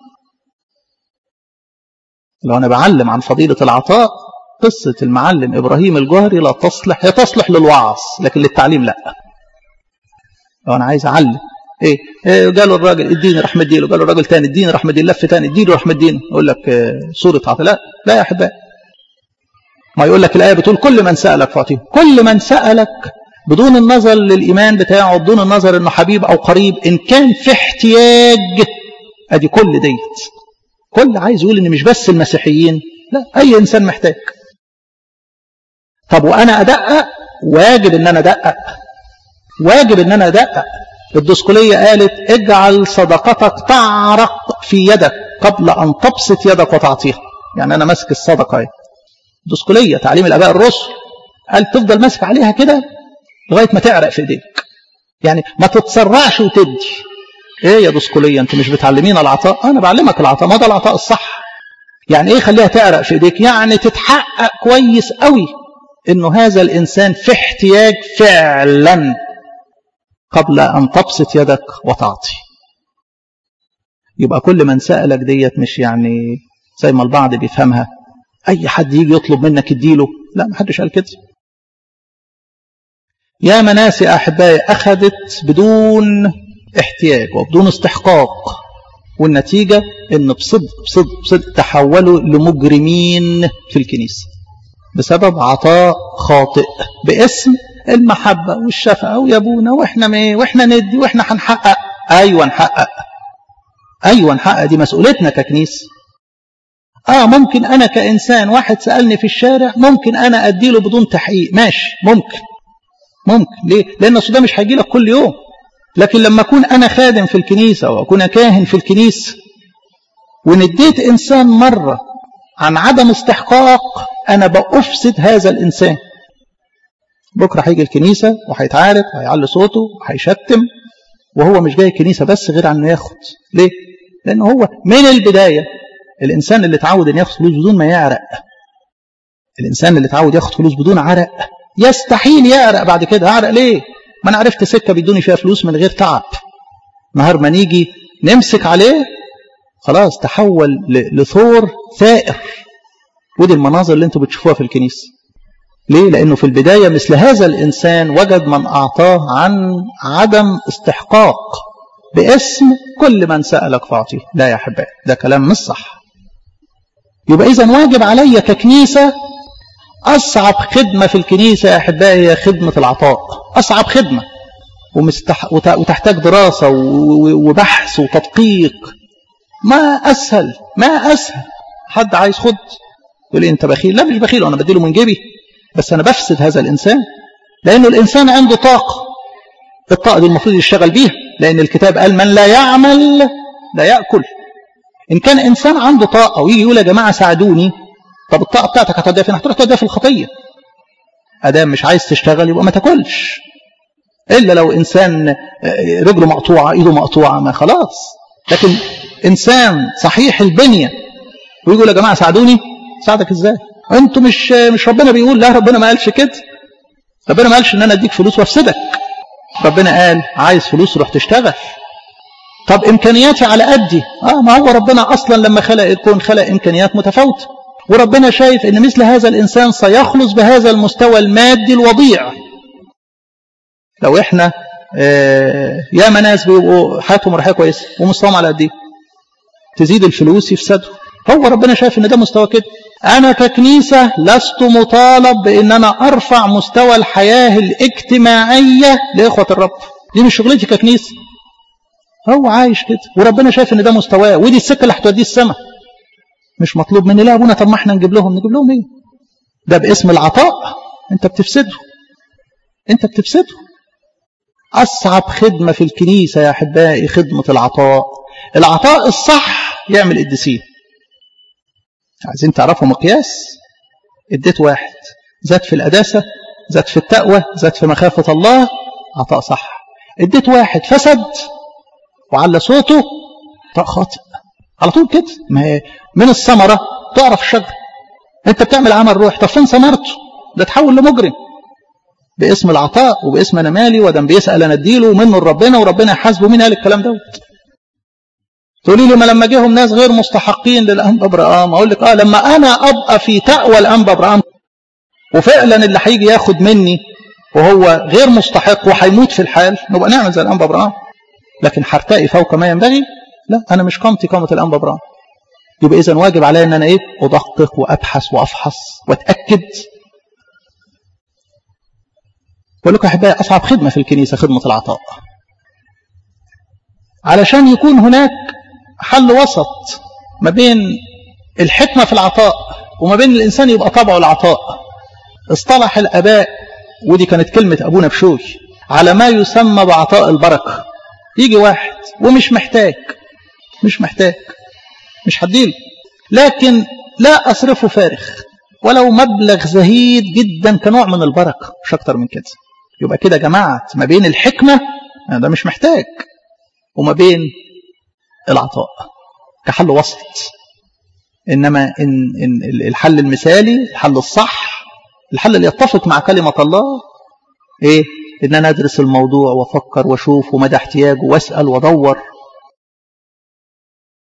لو انا بعلم عن فضيلة العطاء قصة المعلم ابراهيم الجوهري لا تصلح هي تصلح للوعظ لكن للتعليم لا لو انا عايز اعلم ايه, إيه قالوا الراجل اديني راح مديله قالوا الراجل تاني اديني راح مديله لف تاني اديله راح مدينه يقول لك إيه صورة عطاء لا لا يا احبائي ما يقول لك الآية بتقول كل من سألك فاعطيه كل من سألك بدون النظر للإيمان بتاعه بدون النظر إنه حبيب أو قريب إن كان في احتياج أدي كل ديت كل عايز يقول إن مش بس المسيحيين لا أي إنسان محتاج طب وأنا أدقق واجب إن أنا أدقق واجب إن أنا أدقق الدسقلية قالت اجعل صدقتك تعرق في يدك قبل أن تبسط يدك وتعطيها يعني أنا ماسك الصدقة اهي دسقلية تعليم الآباء الرسل قال تفضل ماسك عليها كده لغاية ما تعرق في ايديك يعني ما تتسرعش وتدي ايه يا دسقلية انت مش بتعلمين العطاء انا بعلمك العطاء ما ده العطاء الصح يعني ايه خليها تعرق في ايديك يعني تتحقق كويس قوي انه هذا الانسان في احتياج فعلا قبل ان تبسط يدك وتعطي يبقى كل من سألك ديت مش يعني زي ما البعض بيفهمها أي حد يجي يطلب منك اديله لا ما حدش قال كده يا مناس يا أحبائي أخذت بدون احتياج وبدون استحقاق والنتيجة إن بصدق بصدق بصدق تحولوا لمجرمين في الكنيسة بسبب عطاء خاطئ باسم المحبة والشفقة ويابونا واحنا ما واحنا ندي واحنا هنحقق ايوه نحقق ايوه نحقق دي مسؤوليتنا ككنيسة اه ممكن انا كانسان واحد سألني في الشارع ممكن انا اديله بدون تحقيق ماشي ممكن ممكن ليه لان ده مش هيجي لك كل يوم لكن لما اكون انا خادم في الكنيسة واكون كاهن في الكنيسة ونديت انسان مرة عن عدم استحقاق انا بأفسد هذا الانسان بكرة هيجي الكنيسة وهيتعارك وهيعلي صوته وهيشتم وهو مش جاي الكنيسة بس غير عن ياخد ليه؟ لأنه هو من البداية الإنسان اللي اتعود أن ياخد فلوس بدون ما يعرق الإنسان اللي اتعود ياخد فلوس بدون عرق يستحيل يعرق بعد كده أعرق ليه؟ ما أنا عرفت سكة بيدوني فيها فلوس من غير تعب نهار ما نيجي نمسك عليه خلاص تحول لثور ثائر ودي المناظر اللي انتوا بتشوفوها في الكنيسه ليه؟ لأنه في البداية مثل هذا الإنسان وجد من أعطاه عن عدم استحقاق باسم كل من سألك فأعطيه لا يا أحبائي ده كلام مش صح يبقى إذا واجب علي ككنيسة أصعب خدمة في الكنيسة يا أحبائي هي خدمة العطاء أصعب خدمة ومستح... وتحتاج دراسة وبحث وتدقيق ما أسهل ما أسهل حد عايز خد يقول لي أنت بخيل لا مش بخيل وأنا بديله من جيبي بس أنا بفسد هذا الإنسان لأنه الإنسان عنده طاقة الطاقة دي المفروض يشتغل بيها لأن الكتاب قال من لا يعمل لا يأكل إن كان إنسان عنده طاقة ويجي يقول يا جماعة ساعدوني طب الطاقة بتاعتك هتوديها فين؟ هتروح توديها في الخطية أدام مش عايز تشتغل يبقى ما تاكلش إلا لو إنسان رجله مقطوعة إيده مقطوعة ما خلاص لكن إنسان صحيح البنية ويقول يا جماعة ساعدوني ساعدك إزاي انتوا مش مش ربنا بيقول لا ربنا ما قالش كده ربنا ما قالش ان انا اديك فلوس وافسدك ربنا قال عايز فلوس روح تشتغل طب امكانياتي على قدي اه ما هو ربنا اصلا لما خلق الكون خلق امكانيات متفاوته وربنا شايف ان مثل هذا الانسان سيخلص بهذا المستوى المادي الوضيع لو احنا آه ياما ناس بيبقوا حياتهم رايحه كويسه ومستواهم على قد ايه تزيد الفلوس يفسدوا هو ربنا شايف ان ده مستوى كده أنا ككنيسة لست مطالب بأن أنا أرفع مستوى الحياة الاجتماعية لإخوة الرب دي مش شغلتي ككنيسة هو عايش كده وربنا شايف ان ده مستواه ودي السكة اللي هتوديه السماء مش مطلوب مني لا ابونا طب ما احنا نجيب لهم نجيب لهم ايه ده باسم العطاء انت بتفسده انت بتفسده اصعب خدمة في الكنيسة يا احبائي خدمة العطاء العطاء الصح يعمل قديسين عايزين تعرفوا مقياس اديت واحد زاد في القداسة زاد في التقوى زاد في مخافة الله عطاء صح اديت واحد فسد وعلى صوته عطاء خاطئ على طول كده ما هي من الثمرة تعرف الشجر انت بتعمل عمل روح طب فين ثمرته ده تحول لمجرم باسم العطاء وباسم انا مالي ودم بيسال انا اديله ومنه لربنا وربنا يحاسبه مين قال الكلام دوت تقولي لي ما لما جيهم ناس غير مستحقين للأنبا ابراهام اقول لك اه لما انا ابقى في تقوى الانبا ابراهام وفعلا اللي هيجي ياخد مني وهو غير مستحق وهيموت في الحال نبقى نعمل زي الانبا ابراهام لكن هرتقي فوق ما ينبغي لا انا مش قامتي قامه الانبا ابراهام يبقى اذا واجب عليا ان انا ايه ادقق وابحث وافحص واتاكد بقول لكم احبائي اصعب خدمه في الكنيسه خدمه العطاء علشان يكون هناك حل وسط ما بين الحكمة في العطاء وما بين الإنسان يبقى طبعه العطاء اصطلح الأباء ودي كانت كلمة أبونا بشوي على ما يسمى بعطاء البركة يجي واحد ومش محتاج مش محتاج مش هديله لكن لا أصرفه فارغ ولو مبلغ زهيد جدا كنوع من البركة مش أكتر من كده يبقى كده جماعة ما بين الحكمة ده مش محتاج وما بين العطاء كحل وسط إنما إن, إن الحل المثالي الحل الصح الحل اللي يتفق مع كلمة الله إيه إن أنا أدرس الموضوع وأفكر وأشوف ومدى احتياجه وأسأل وأدور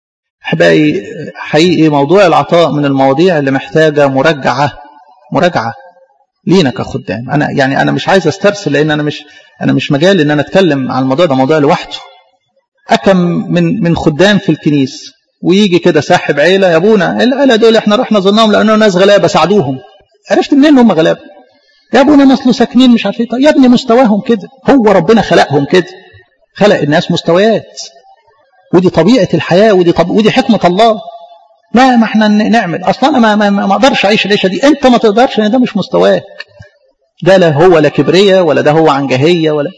احبائي حقيقي موضوع العطاء من المواضيع اللي محتاجه مراجعه مراجعه لينا كخدام انا يعني انا مش عايز استرسل لان انا مش انا مش مجال ان انا اتكلم عن الموضوع ده موضوع لوحده اكم من من خدام في الكنيس ويجي كده ساحب عيله يا ابونا العيله دول احنا رحنا ظنهم لانهم ناس غلابه ساعدوهم عرفت منين هم غلابه يا ابونا ناس ساكنين مش عارف ايه يا ابني مستواهم كده هو ربنا خلقهم كده خلق الناس مستويات ودي طبيعه الحياه ودي طب ودي حكمه الله لا ما احنا نعمل اصلا انا ما, ما, ما اقدرش اعيش العيشه دي انت ما تقدرش ان ده مش مستواك ده لا هو لا كبريه ولا ده هو عنجهيه ولا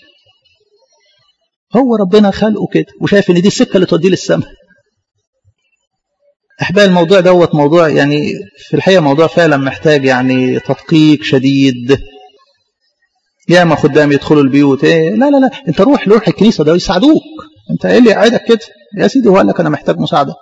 هو ربنا خلقه كده وشايف ان دي السكه اللي توديه للسماء احبال الموضوع دوت موضوع يعني في الحقيقه موضوع فعلا محتاج يعني تدقيق شديد يا ما خدام يدخلوا البيوت ايه لا لا لا انت روح روح الكنيسه ده يساعدوك انت ايه اللي قاعدك كده يا سيدي هو قال لك انا محتاج مساعده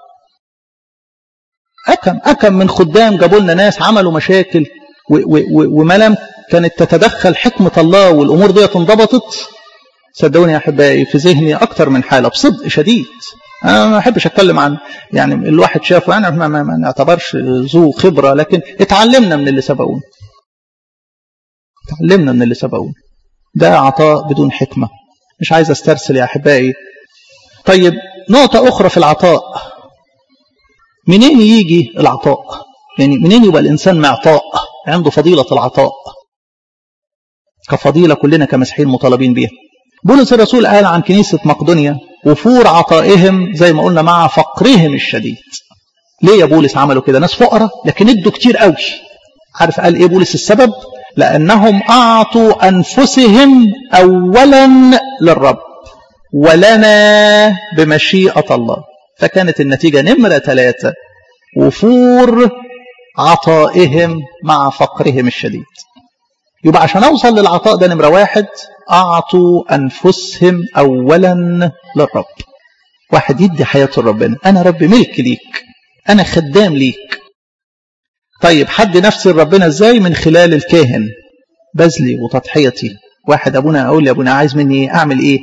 أكم أكم من خدام جابوا لنا ناس عملوا مشاكل وما لم كانت تتدخل حكمة الله والأمور دي انضبطت صدقوني يا أحبائي في ذهني أكتر من حالة بصدق شديد أنا ما أحبش أتكلم عن يعني الواحد شافه أنا ما, ما, ما نعتبرش ذو خبرة لكن اتعلمنا من اللي سبقونا اتعلمنا من اللي سبقونا ده عطاء بدون حكمة مش عايز استرسل يا أحبائي طيب نقطة أخرى في العطاء منين يجي العطاء يعني منين يبقى الإنسان معطاء عنده فضيلة العطاء كفضيلة كلنا كمسيحيين مطالبين بيها بولس الرسول قال عن كنيسة مقدونيا وفور عطائهم زي ما قلنا مع فقرهم الشديد ليه يا بولس عملوا كده ناس فقراء لكن ادوا كتير قوي عارف قال ايه بولس السبب لأنهم أعطوا أنفسهم أولا للرب ولنا بمشيئة الله فكانت النتيجة نمرة ثلاثة وفور عطائهم مع فقرهم الشديد يبقى عشان أوصل للعطاء ده نمرة واحد أعطوا أنفسهم أولا للرب واحد يدي حياته لربنا أنا رب ملك ليك أنا خدام ليك طيب حد نفسي لربنا ازاي من خلال الكاهن بذلي وتضحيتي واحد ابونا اقول لي ابونا عايز مني ايه اعمل ايه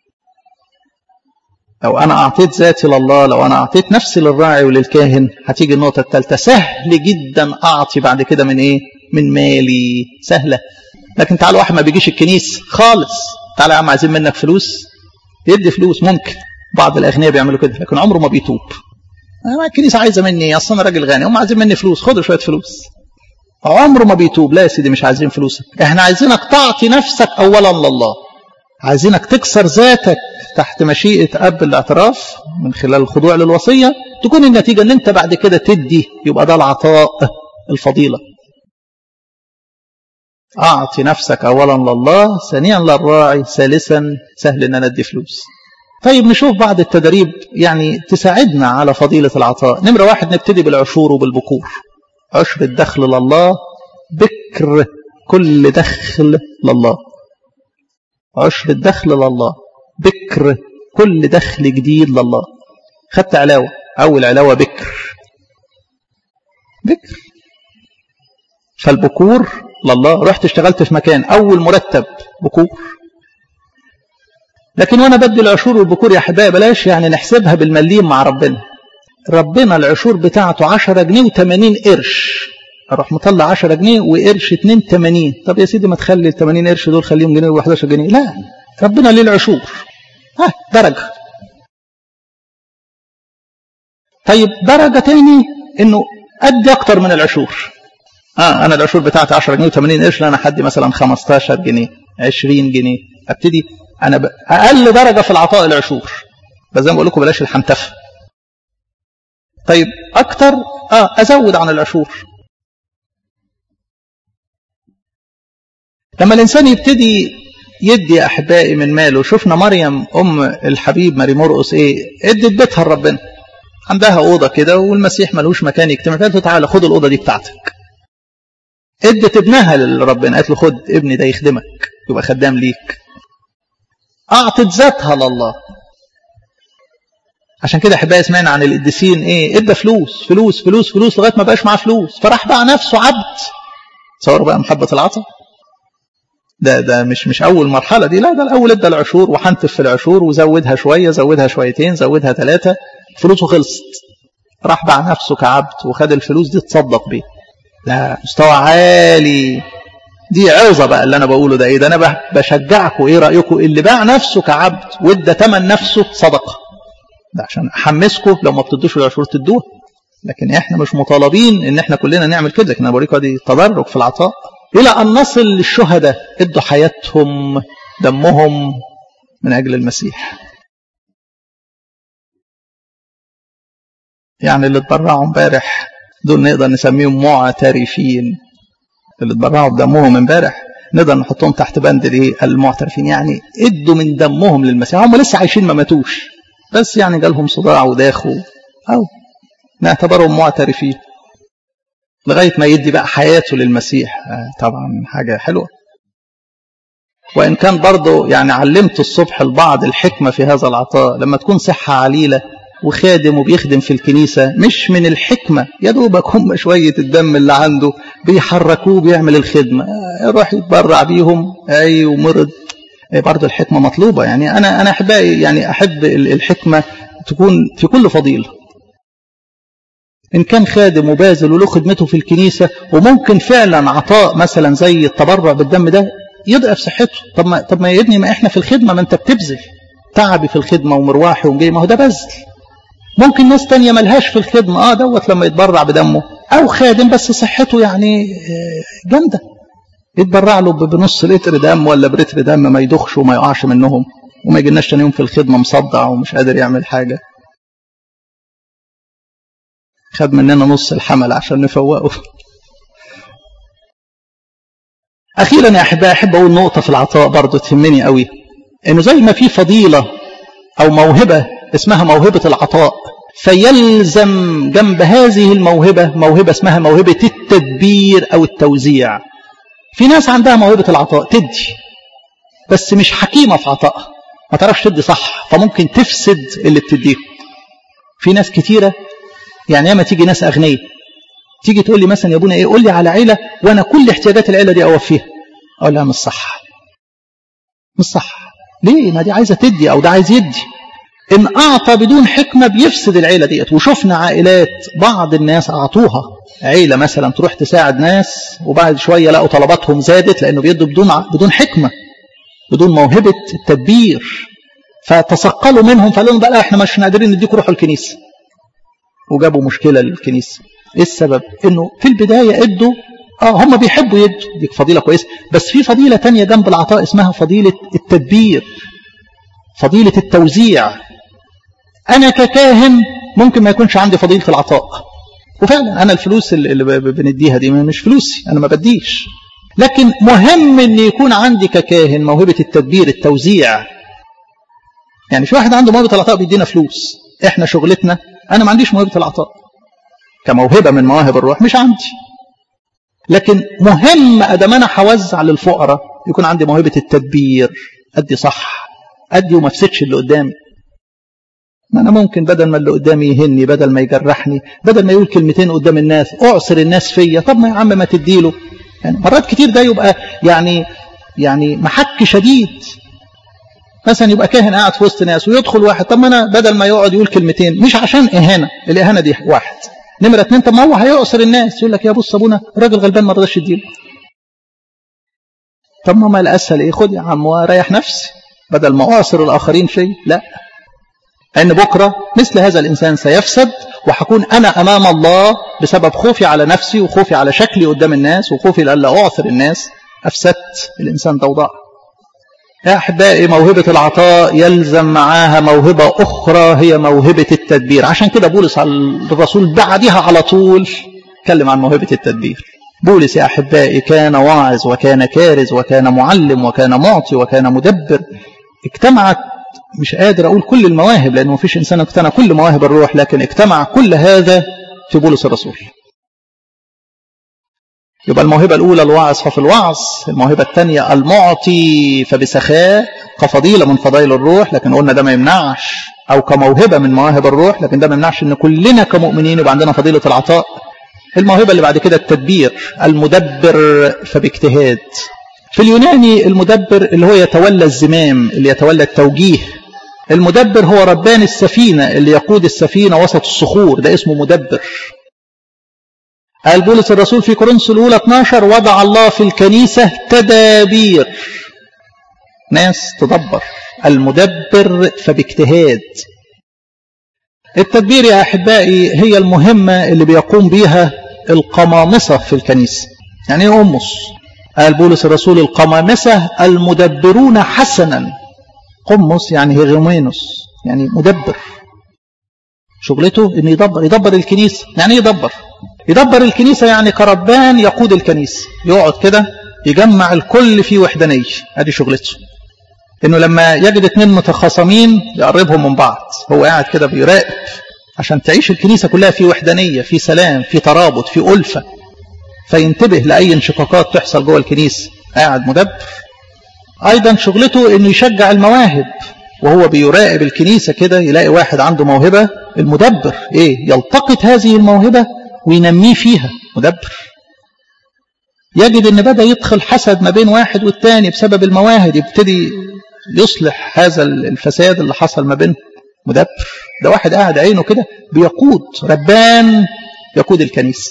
لو انا اعطيت ذاتي لله لو انا اعطيت نفسي للراعي وللكاهن هتيجي النقطه الثالثه سهل جدا اعطي بعد كده من ايه من مالي سهله لكن تعال واحد ما بيجيش الكنيس خالص تعال يا عم عايزين منك فلوس يدي فلوس ممكن بعض الاغنياء بيعملوا كده لكن عمره ما بيتوب أنا الكنيسة عايزة مني أصل أنا راجل غني هم عايزين مني فلوس خدوا شوية فلوس عمره ما بيتوب لا يا سيدي مش عايزين فلوسك احنا عايزينك تعطي نفسك أولا لله عايزينك تكسر ذاتك تحت مشيئة أب الاعتراف من خلال الخضوع للوصية تكون النتيجة أن أنت بعد كده تدي يبقى ده العطاء الفضيلة أعطي نفسك أولا لله ثانيا للراعي ثالثا سهل أن أنا أدي فلوس طيب نشوف بعض التدريب يعني تساعدنا على فضيلة العطاء نمرة واحد نبتدي بالعشور وبالبكور عشر الدخل لله بكر كل دخل لله عشر الدخل لله بكر كل دخل جديد لله خدت علاوة أول علاوة بكر بكر فالبكور لله رحت اشتغلت في مكان أول مرتب بكور لكن وانا بدي العشور والبكور يا احبائي بلاش يعني نحسبها بالمليم مع ربنا ربنا العشور بتاعته 10 جنيه و80 قرش اروح مطلع 10 جنيه وقرش 2 80 طب يا سيدي ما تخلي ال 80 قرش دول خليهم جنيه و11 جنيه لا ربنا ليه العشور ها درجه طيب درجه تاني انه ادي اكتر من العشور اه انا العشور بتاعتي 10 جنيه و80 قرش لا انا حدي مثلا 15 جنيه 20 جنيه ابتدي انا ب... اقل درجه في العطاء العشور بس زي ما بقول لكم بلاش الحنتفه طيب اكتر اه ازود عن العشور لما الانسان يبتدي يدي يا احبائي من ماله شفنا مريم ام الحبيب ماري مرقس ايه ادت بيتها لربنا عندها اوضه كده والمسيح ملوش مكان يجتمع فيها قالت له تعالى خد الاوضه دي بتاعتك ادت ابنها لربنا قالت له خد ابني ده يخدمك يبقى خدام ليك أعطت ذاتها لله عشان كده احبائي سمعنا عن القديسين ايه ادى فلوس فلوس فلوس فلوس لغايه ما بقاش معاه فلوس فراح باع نفسه عبد تصوروا بقى محبه العطاء ده ده مش مش اول مرحله دي لا ده الاول ادى العشور وحنتف في العشور وزودها شويه زودها شويتين زودها ثلاثه فلوسه خلصت راح باع نفسه كعبد وخد الفلوس دي تصدق بيه لا مستوى عالي دي عظة بقى اللي أنا بقوله ده إيه ده أنا بشجعكم إيه رأيكم اللي باع نفسه كعبد وادى تمن نفسه صدقة ده عشان أحمسكم لو ما بتدوش العشور تدوها لكن إحنا مش مطالبين إن إحنا كلنا نعمل كده لكن أنا بوريكم دي تدرج في العطاء إلى أن نصل للشهداء ادوا حياتهم دمهم من أجل المسيح يعني اللي اتبرعوا امبارح دول نقدر نسميهم معترفين اللي اتبرعوا بدمهم امبارح نقدر نحطهم تحت بند الايه المعترفين يعني ادوا من دمهم للمسيح هم لسه عايشين ما ماتوش بس يعني جالهم صداع وداخوا او نعتبرهم معترفين لغايه ما يدي بقى حياته للمسيح طبعا حاجه حلوه وان كان برضه يعني علمت الصبح البعض الحكمه في هذا العطاء لما تكون صحه عليله وخادم وبيخدم في الكنيسة مش من الحكمة يا دوبك هم شوية الدم اللي عنده بيحركوه بيعمل الخدمة يروح يتبرع بيهم أي ومرض برضه الحكمة مطلوبة يعني أنا أنا أحبائي يعني أحب الحكمة تكون في كل فضيلة إن كان خادم وبازل وله خدمته في الكنيسة وممكن فعلا عطاء مثلا زي التبرع بالدم ده يضعف صحته طب ما طب ما يا ابني ما احنا في الخدمة ما انت بتبذل تعبي في الخدمة ومرواحي وجاي ما هو ده بذل ممكن ناس تانية ملهاش في الخدمة اه دوت لما يتبرع بدمه او خادم بس صحته يعني جامدة يتبرع له بنص لتر دم ولا بلتر دم ما يدخش وما يقعش منهم وما يجيناش تاني يوم في الخدمة مصدع ومش قادر يعمل حاجة خد مننا نص الحمل عشان نفوقه أخيرا يا أحبائي أحب أقول نقطة في العطاء برضو تهمني قوي إنه زي ما في فضيلة أو موهبة اسمها موهبة العطاء فيلزم جنب هذه الموهبة موهبة اسمها موهبة التدبير أو التوزيع في ناس عندها موهبة العطاء تدي بس مش حكيمة في عطائها ما تعرفش تدي صح فممكن تفسد اللي بتديه في ناس كتيرة يعني ياما تيجي ناس أغنية تيجي تقول لي مثلا يا ابونا ايه قول لي على عيلة وانا كل احتياجات العيلة دي اوفيها اقول لها مش صح مش صح ليه ما دي عايزة تدي او ده عايز يدي إن أعطى بدون حكمة بيفسد العيلة ديت وشفنا عائلات بعض الناس أعطوها عيلة مثلا تروح تساعد ناس وبعد شوية لقوا طلباتهم زادت لأنه بيدوا بدون بدون حكمة بدون موهبة التدبير فتثقلوا منهم فقالوا لهم بقى احنا مش قادرين نديكم روحوا الكنيسة وجابوا مشكلة للكنيسة ايه السبب انه في البداية ادوا اه هم بيحبوا يدوا دي فضيلة كويسة بس في فضيلة تانية جنب العطاء اسمها فضيلة التدبير فضيلة التوزيع أنا ككاهن ممكن ما يكونش عندي فضيلة العطاء وفعلا أنا الفلوس اللي بنديها دي مش فلوسي أنا ما بديش لكن مهم أن يكون عندي ككاهن موهبة التدبير التوزيع يعني في واحد عنده موهبة العطاء بيدينا فلوس إحنا شغلتنا أنا ما عنديش موهبة العطاء كموهبة من مواهب الروح مش عندي لكن مهم أدام أنا هوزع للفقراء يكون عندي موهبة التدبير أدي صح أدي وما افسدش اللي قدامي ما أنا ممكن بدل ما اللي قدامي يهني بدل ما يجرحني بدل ما يقول كلمتين قدام الناس أعصر الناس فيا طب ما يا عم ما تديله يعني مرات كتير ده يبقى يعني يعني محك شديد مثلا يبقى كاهن قاعد في وسط ناس ويدخل واحد طب ما أنا بدل ما يقعد يقول كلمتين مش عشان إهانة الإهانة دي واحد نمرة اتنين طب ما هو هيعصر الناس يقول لك يا بص أبونا الراجل غلبان ما رضاش يديله طب ما الأسهل إيه خد يا عم وريح نفسي بدل ما أعصر الآخرين شيء لا أن بكرة مثل هذا الإنسان سيفسد وحكون أنا أمام الله بسبب خوفي على نفسي وخوفي على شكلي قدام الناس وخوفي لألا أعثر الناس أفسدت الإنسان ده وضاع يا أحبائي موهبة العطاء يلزم معاها موهبة أخرى هي موهبة التدبير عشان كده بولس الرسول بعدها على طول اتكلم عن موهبة التدبير بولس يا أحبائي كان واعظ وكان كارز وكان معلم وكان معطي وكان مدبر اجتمعت مش قادر أقول كل المواهب لأنه مفيش إنسان اقتنع كل مواهب الروح لكن اجتمع كل هذا في بولس الرسول يبقى الموهبة الأولى الوعظ ففي الوعظ الموهبة الثانية المعطي فبسخاء كفضيلة من فضائل الروح لكن قلنا ده ما يمنعش أو كموهبة من مواهب الروح لكن ده ما يمنعش أن كلنا كمؤمنين يبقى عندنا فضيلة العطاء الموهبة اللي بعد كده التدبير المدبر فباجتهاد في اليوناني المدبر اللي هو يتولى الزمام اللي يتولى التوجيه المدبر هو ربان السفينة اللي يقود السفينة وسط الصخور ده اسمه مدبر قال بولس الرسول في كورنثوس الأولى 12 وضع الله في الكنيسة تدابير ناس تدبر المدبر فباجتهاد التدبير يا أحبائي هي المهمة اللي بيقوم بيها القمامصة في الكنيسة يعني ايه أمس قال بولس الرسول القمامسة المدبرون حسنا قمص يعني هيغومينوس يعني مدبر شغلته انه يدبر يدبر الكنيسة يعني ايه يدبر يدبر الكنيسة يعني كربان يقود الكنيسة يقعد كده يجمع الكل في وحدانية ادي شغلته انه لما يجد اتنين متخاصمين يقربهم من بعض هو قاعد كده بيراقب عشان تعيش الكنيسة كلها في وحدانية في سلام في ترابط في ألفة فينتبه لأي انشقاقات تحصل جوه الكنيسة قاعد مدبر أيضا شغلته أنه يشجع المواهب وهو بيراقب الكنيسة كده يلاقي واحد عنده موهبة المدبر إيه يلتقط هذه الموهبة وينميه فيها مدبر يجد أن بدأ يدخل حسد ما بين واحد والتاني بسبب المواهب يبتدي يصلح هذا الفساد اللي حصل ما بينهم مدبر ده واحد قاعد عينه كده بيقود ربان يقود الكنيسة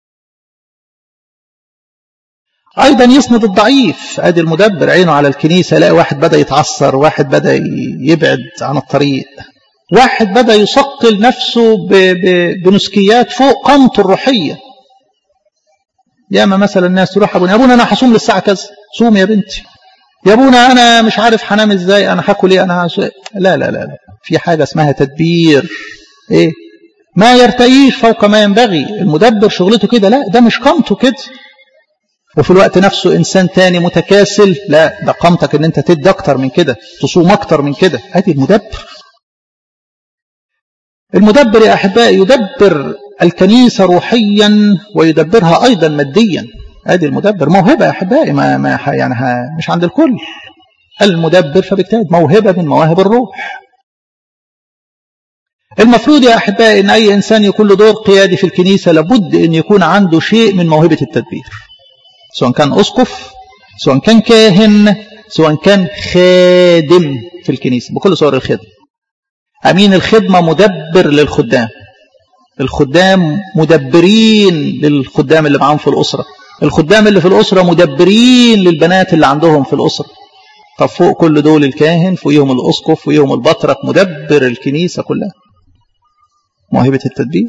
أيضا يسند الضعيف أدي المدبر عينه على الكنيسة يلاقي واحد بدأ يتعثر واحد بدأ يبعد عن الطريق واحد بدأ يثقل نفسه بنسكيات فوق قامته الروحية ياما مثلا الناس تروح أبونا يا أبونا أنا هصوم للساعة كذا صوم يا بنتي يا ابونا انا مش عارف هنام ازاي انا هاكل ايه انا لا لا لا لا في حاجه اسمها تدبير ايه ما يرتقيش فوق ما ينبغي المدبر شغلته كده لا ده مش قامته كده وفي الوقت نفسه انسان تاني متكاسل لا ده قامتك ان انت تدي اكتر من كده تصوم اكتر من كده ادي المدبر المدبر يا احبائي يدبر الكنيسه روحيا ويدبرها ايضا ماديا ادي المدبر موهبه يا احبائي ما, ما يعني مش عند الكل المدبر فبالتالي موهبه من مواهب الروح المفروض يا احبائي ان اي انسان يكون له دور قيادي في الكنيسه لابد ان يكون عنده شيء من موهبه التدبير سواء كان اسقف سواء كان كاهن سواء كان خادم في الكنيسه بكل صور الخدمه امين الخدمه مدبر للخدام الخدام مدبرين للخدام اللي معاهم في الاسره الخدام اللي في الأسرة مدبرين للبنات اللي عندهم في الأسرة طب فوق كل دول الكاهن فوقيهم الأسقف فوقيهم البطرك مدبر الكنيسة كلها موهبة التدبير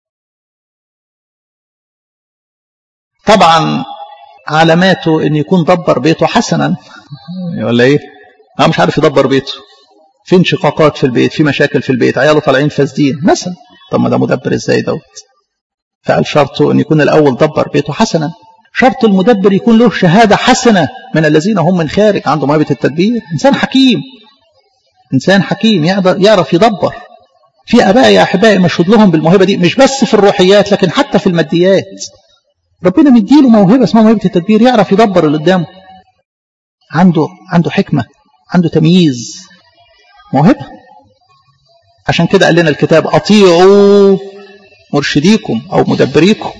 طبعا علاماته ان يكون دبر بيته حسنا ولا ايه انا مش عارف يدبر بيته في انشقاقات في البيت في مشاكل في البيت عياله طالعين فاسدين مثلا طب ما ده مدبر ازاي دوت فقال شرطه ان يكون الاول دبر بيته حسنا شرط المدبر يكون له شهادة حسنة من الذين هم من خارج عنده موهبة التدبير إنسان حكيم إنسان حكيم يقدر يعرف يدبر في أباء يا أحبائي مشهود لهم بالموهبة دي مش بس في الروحيات لكن حتى في الماديات ربنا مديله موهبة اسمها موهبة التدبير يعرف يدبر اللي قدامه عنده عنده حكمة عنده تمييز موهبة عشان كده قال لنا الكتاب أطيعوا مرشديكم أو مدبريكم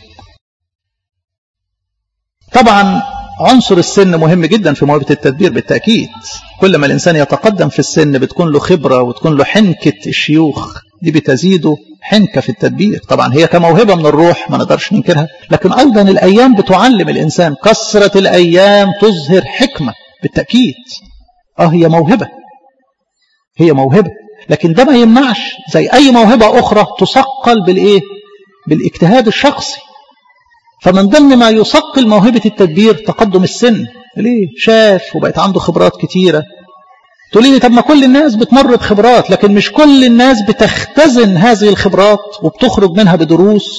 طبعا عنصر السن مهم جدا في موهبة التدبير بالتأكيد كل ما الإنسان يتقدم في السن بتكون له خبرة وتكون له حنكة الشيوخ دي بتزيده حنكة في التدبير طبعا هي كموهبة من الروح ما نقدرش ننكرها لكن أيضا الأيام بتعلم الإنسان كثرة الأيام تظهر حكمة بالتأكيد آه هي موهبة هي موهبة لكن ده ما يمنعش زي أي موهبة أخرى تثقل بالإيه بالاجتهاد الشخصي فمن ضمن ما يثقل موهبة التدبير تقدم السن ليه شاف وبقت عنده خبرات كتيرة تقولي لي طب ما كل الناس بتمر بخبرات لكن مش كل الناس بتختزن هذه الخبرات وبتخرج منها بدروس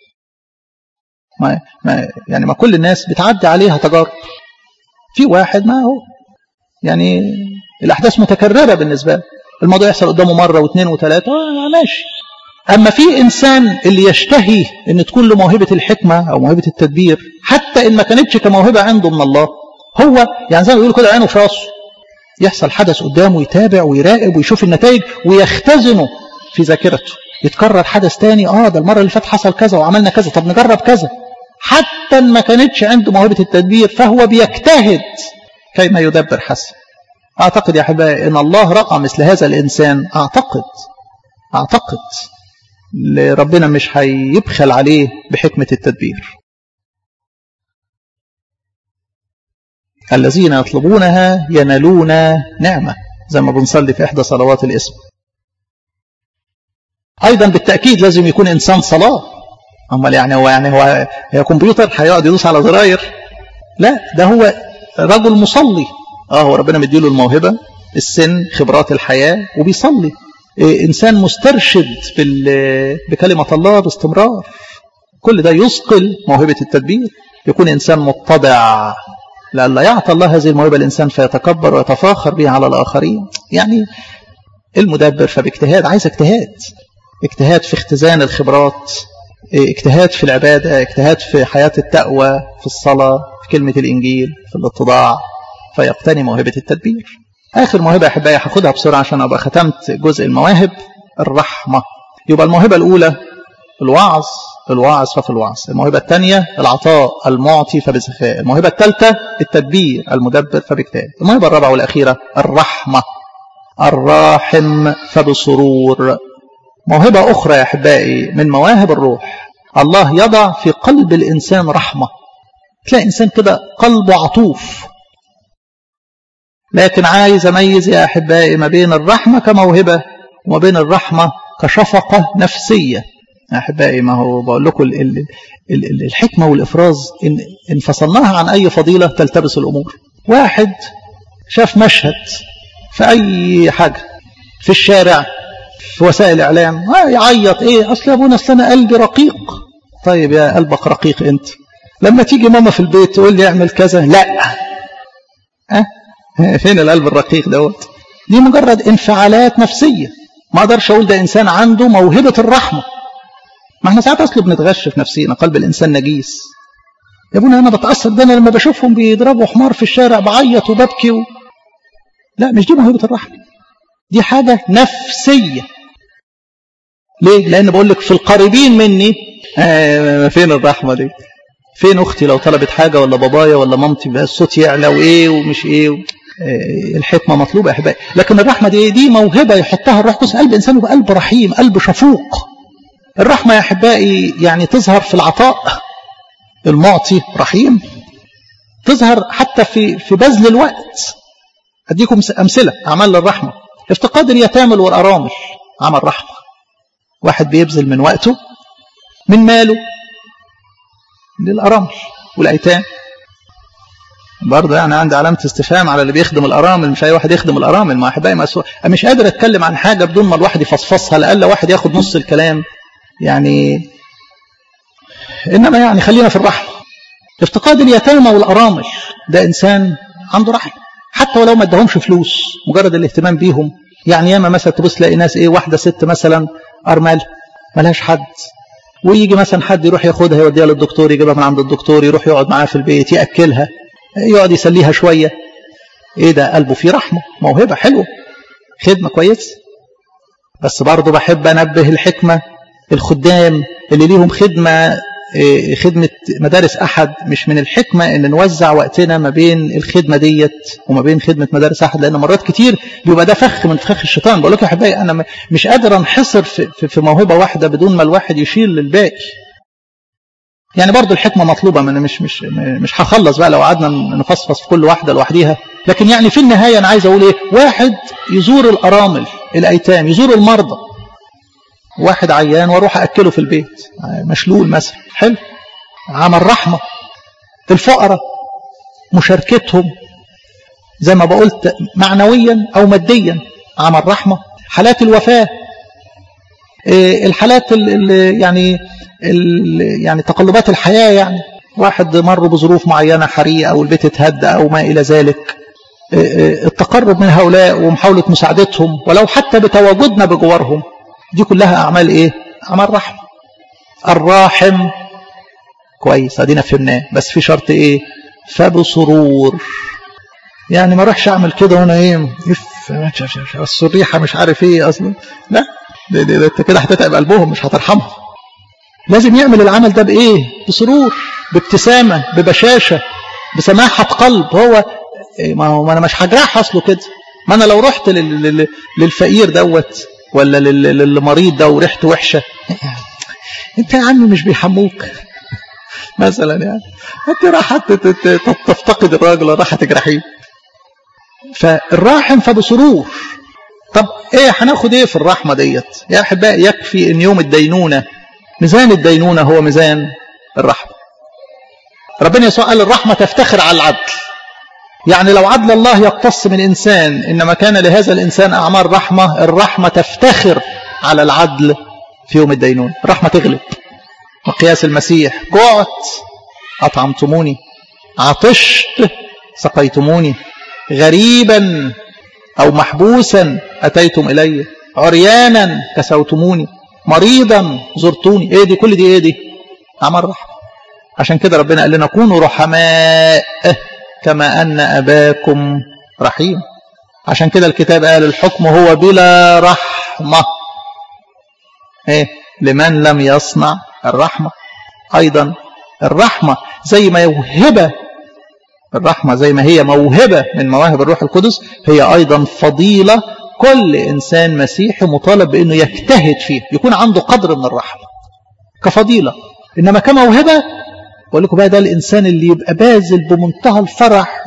ما ما يعني ما كل الناس بتعدي عليها تجارب في واحد ما هو يعني الأحداث متكررة بالنسبة له الموضوع يحصل قدامه مرة واثنين وثلاثة آه ماشي أما في إنسان اللي يشتهي أن تكون له موهبة الحكمة أو موهبة التدبير حتى إن ما كانتش كموهبة عنده من الله هو يعني زي ما بيقولوا كده عينه في راسه يحصل حدث قدامه يتابع ويراقب ويشوف النتائج ويختزنه في ذاكرته يتكرر حدث تاني اه ده المرة اللي فاتت حصل كذا وعملنا كذا طب نجرب كذا حتى إن ما كانتش عنده موهبة التدبير فهو بيجتهد كيما يدبر حسن أعتقد يا أحبائي أن الله رأى مثل هذا الإنسان أعتقد أعتقد ربنا مش هيبخل عليه بحكمة التدبير الذين يطلبونها ينالون نعمة زي ما بنصلي في إحدى صلوات الاسم أيضا بالتأكيد لازم يكون إنسان صلاة أمال يعني هو يعني هو هي كمبيوتر هيقعد يدوس على زراير لا ده هو رجل مصلي اه هو ربنا مديله الموهبة السن خبرات الحياة وبيصلي إيه إنسان مسترشد بكلمة الله باستمرار كل ده يثقل موهبة التدبير يكون إنسان متضع لألا يعطى الله هذه الموهبة الإنسان فيتكبر ويتفاخر بها على الآخرين يعني المدبر فباجتهاد عايز اجتهاد اجتهاد في اختزان الخبرات اجتهاد في العبادة اجتهاد في حياة التقوى في الصلاة في كلمة الإنجيل في الاتضاع فيقتني موهبة التدبير آخر موهبة أحبائي هاخدها بسرعة عشان أبقى ختمت جزء المواهب الرحمة يبقى الموهبة الأولى الوعظ الواعظ ففي الوعظ الموهبة الثانية العطاء المعطي فبسخاء الموهبة الثالثة التدبير المدبر فباجتهاد الموهبة الرابعة والأخيرة الرحمة الراحم فبسرور موهبة أخرى يا أحبائي من مواهب الروح الله يضع في قلب الإنسان رحمة تلاقي إنسان كده قلبه عطوف لكن عايز أميز يا أحبائي ما بين الرحمة كموهبة وما بين الرحمة كشفقة نفسية يا أحبائي ما هو بقول لكم الحكمة والإفراز إن, إن فصلناها عن أي فضيلة تلتبس الأمور واحد شاف مشهد في أي حاجة في الشارع في وسائل الإعلام يعيط إيه أصل يا أبونا أصل أنا قلبي رقيق طيب يا قلبك رقيق أنت لما تيجي ماما في البيت تقول لي اعمل كذا لا أه؟ فين القلب الرقيق دوت دي مجرد انفعالات نفسية ما اقدرش اقول ده انسان عنده موهبة الرحمة ما احنا ساعات اصل بنتغش في نفسينا قلب الانسان نجيس يا ابونا انا بتأثر ده انا لما بشوفهم بيضربوا حمار في الشارع بعيط وببكي و... لا مش دي موهبة الرحمة دي حاجة نفسية ليه؟ لأن بقول لك في القريبين مني آه فين الرحمة دي؟ فين أختي لو طلبت حاجة ولا بابايا ولا مامتي بقى الصوت يعلى وإيه ومش إيه و... آه الحكمة مطلوبة يا أحبائي لكن الرحمة دي دي موهبة يحطها الروح القدس قلب إنسان يبقى قلب رحيم قلب شفوق الرحمة يا أحبائي يعني تظهر في العطاء المعطي رحيم تظهر حتى في في بذل الوقت أديكم أمثلة أعمال الرحمة افتقاد اليتامى والأرامل عمل رحمة واحد بيبذل من وقته من ماله للأرامل والأيتام برضه يعني عندي علامة استفهام على اللي بيخدم الأرامل مش أي واحد يخدم الأرامل ما أحبائي مسؤول مش قادر أتكلم عن حاجة بدون ما الواحد يفصفصها لألا واحد ياخد نص الكلام يعني إنما يعني خلينا في الرحمة افتقاد اليتامى والأرامل ده إنسان عنده رحمة حتى ولو ما ادهمش فلوس مجرد الاهتمام بيهم يعني ياما مثلا تبص تلاقي ناس ايه واحده ست مثلا ارمل ملهاش حد ويجي مثلا حد يروح ياخدها يوديها للدكتور يجيبها من عند الدكتور يروح يقعد معاها في البيت ياكلها يقعد يسليها شويه ايه ده قلبه فيه رحمه موهبه حلوه خدمه كويس بس برضه بحب انبه الحكمه الخدام اللي ليهم خدمه خدمة مدارس أحد مش من الحكمة إن نوزع وقتنا ما بين الخدمة ديت وما بين خدمة مدارس أحد لأن مرات كتير بيبقى ده فخ من فخ الشيطان بقول لكم يا حبايبي أنا مش قادر أنحصر في, في موهبة واحدة بدون ما الواحد يشيل للباقي يعني برضو الحكمة مطلوبة من مش مش مش هخلص بقى لو قعدنا نفصفص في كل واحدة لوحديها لكن يعني في النهاية أنا عايز أقول إيه واحد يزور الأرامل الأيتام يزور المرضى واحد عيان واروح أكله في البيت مشلول مثلا حلو عمل رحمة الفقراء مشاركتهم زي ما بقولت معنويا أو ماديا عمل رحمة حالات الوفاة الحالات اللي يعني يعني تقلبات الحياة يعني واحد مر بظروف معينة حريقة أو البيت اتهدى أو ما إلى ذلك التقرب من هؤلاء ومحاولة مساعدتهم ولو حتى بتواجدنا بجوارهم دي كلها أعمال إيه؟ أعمال رحمة الراحم كويس ادينا فهمناه بس في شرط ايه فبسرور يعني ما اروحش اعمل كده وانا ايه اف الريحه مش عارف ايه اصلا لا ده, ده, ده انت كده هتتعب قلبهم مش هترحمهم لازم يعمل العمل ده بايه بسرور بابتسامه ببشاشه بسماحه قلب هو ما هو ما انا مش هجرح اصله كده ما انا لو رحت للفقير دوت ولا للمريض ده وريحته وحشه انت يا عم مش بيحموك مثلا يعني انت راح تفتقد الراجل راح تجرحيه فالراحم فبسرور طب ايه هناخد ايه في الرحمه ديت يا احبائي يكفي ان يوم الدينونه ميزان الدينونه هو ميزان الرحمه ربنا يسوع قال الرحمه تفتخر على العدل يعني لو عدل الله يقتص من إنسان إنما كان لهذا الإنسان أعمال رحمة الرحمة تفتخر على العدل في يوم الدينون الرحمة تغلب مقياس المسيح جعت أطعمتموني عطشت سقيتموني غريبا أو محبوسا أتيتم إلي عريانا كسوتموني مريضا زرتوني ايه دي كل دي ايه دي عمل رحمة عشان كده ربنا قال لنا كونوا رحماء كما أن أباكم رحيم عشان كده الكتاب قال الحكم هو بلا رحمة إيه؟ لمن لم يصنع الرحمة أيضا الرحمة زي ما يوهبة الرحمة زي ما هي موهبة من مواهب الروح القدس هي أيضا فضيلة كل إنسان مسيحي مطالب بأنه يجتهد فيه يكون عنده قدر من الرحمة كفضيلة إنما كموهبة بقول لكم بقى ده الإنسان اللي يبقى باذل بمنتهى الفرح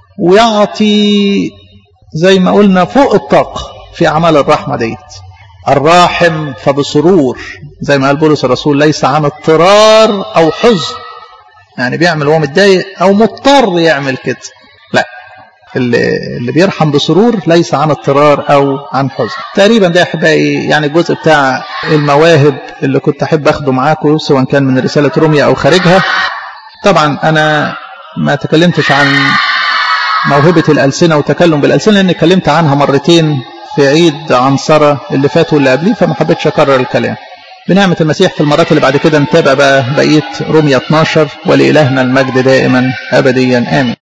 ويعطي زي ما قلنا فوق الطاقة في أعمال الرحمة ديت الراحم فبسرور زي ما قال بولس الرسول ليس عن اضطرار أو حزن يعني بيعمل وهو متضايق أو مضطر يعمل كده لا اللي, اللي بيرحم بسرور ليس عن اضطرار أو عن حزن تقريبا ده أحبائي يعني الجزء بتاع المواهب اللي كنت أحب أخده معاكم سواء كان من رسالة روميا أو خارجها طبعا أنا ما تكلمتش عن موهبة الألسنة وتكلم بالألسنة لأن اتكلمت عنها مرتين في عيد عنصرة اللي فات واللي قبليه فما حبيتش أكرر الكلام بنعمة المسيح في المرات اللي بعد كده نتابع بقى بقية رومية 12 ولإلهنا المجد دائما أبديا آمين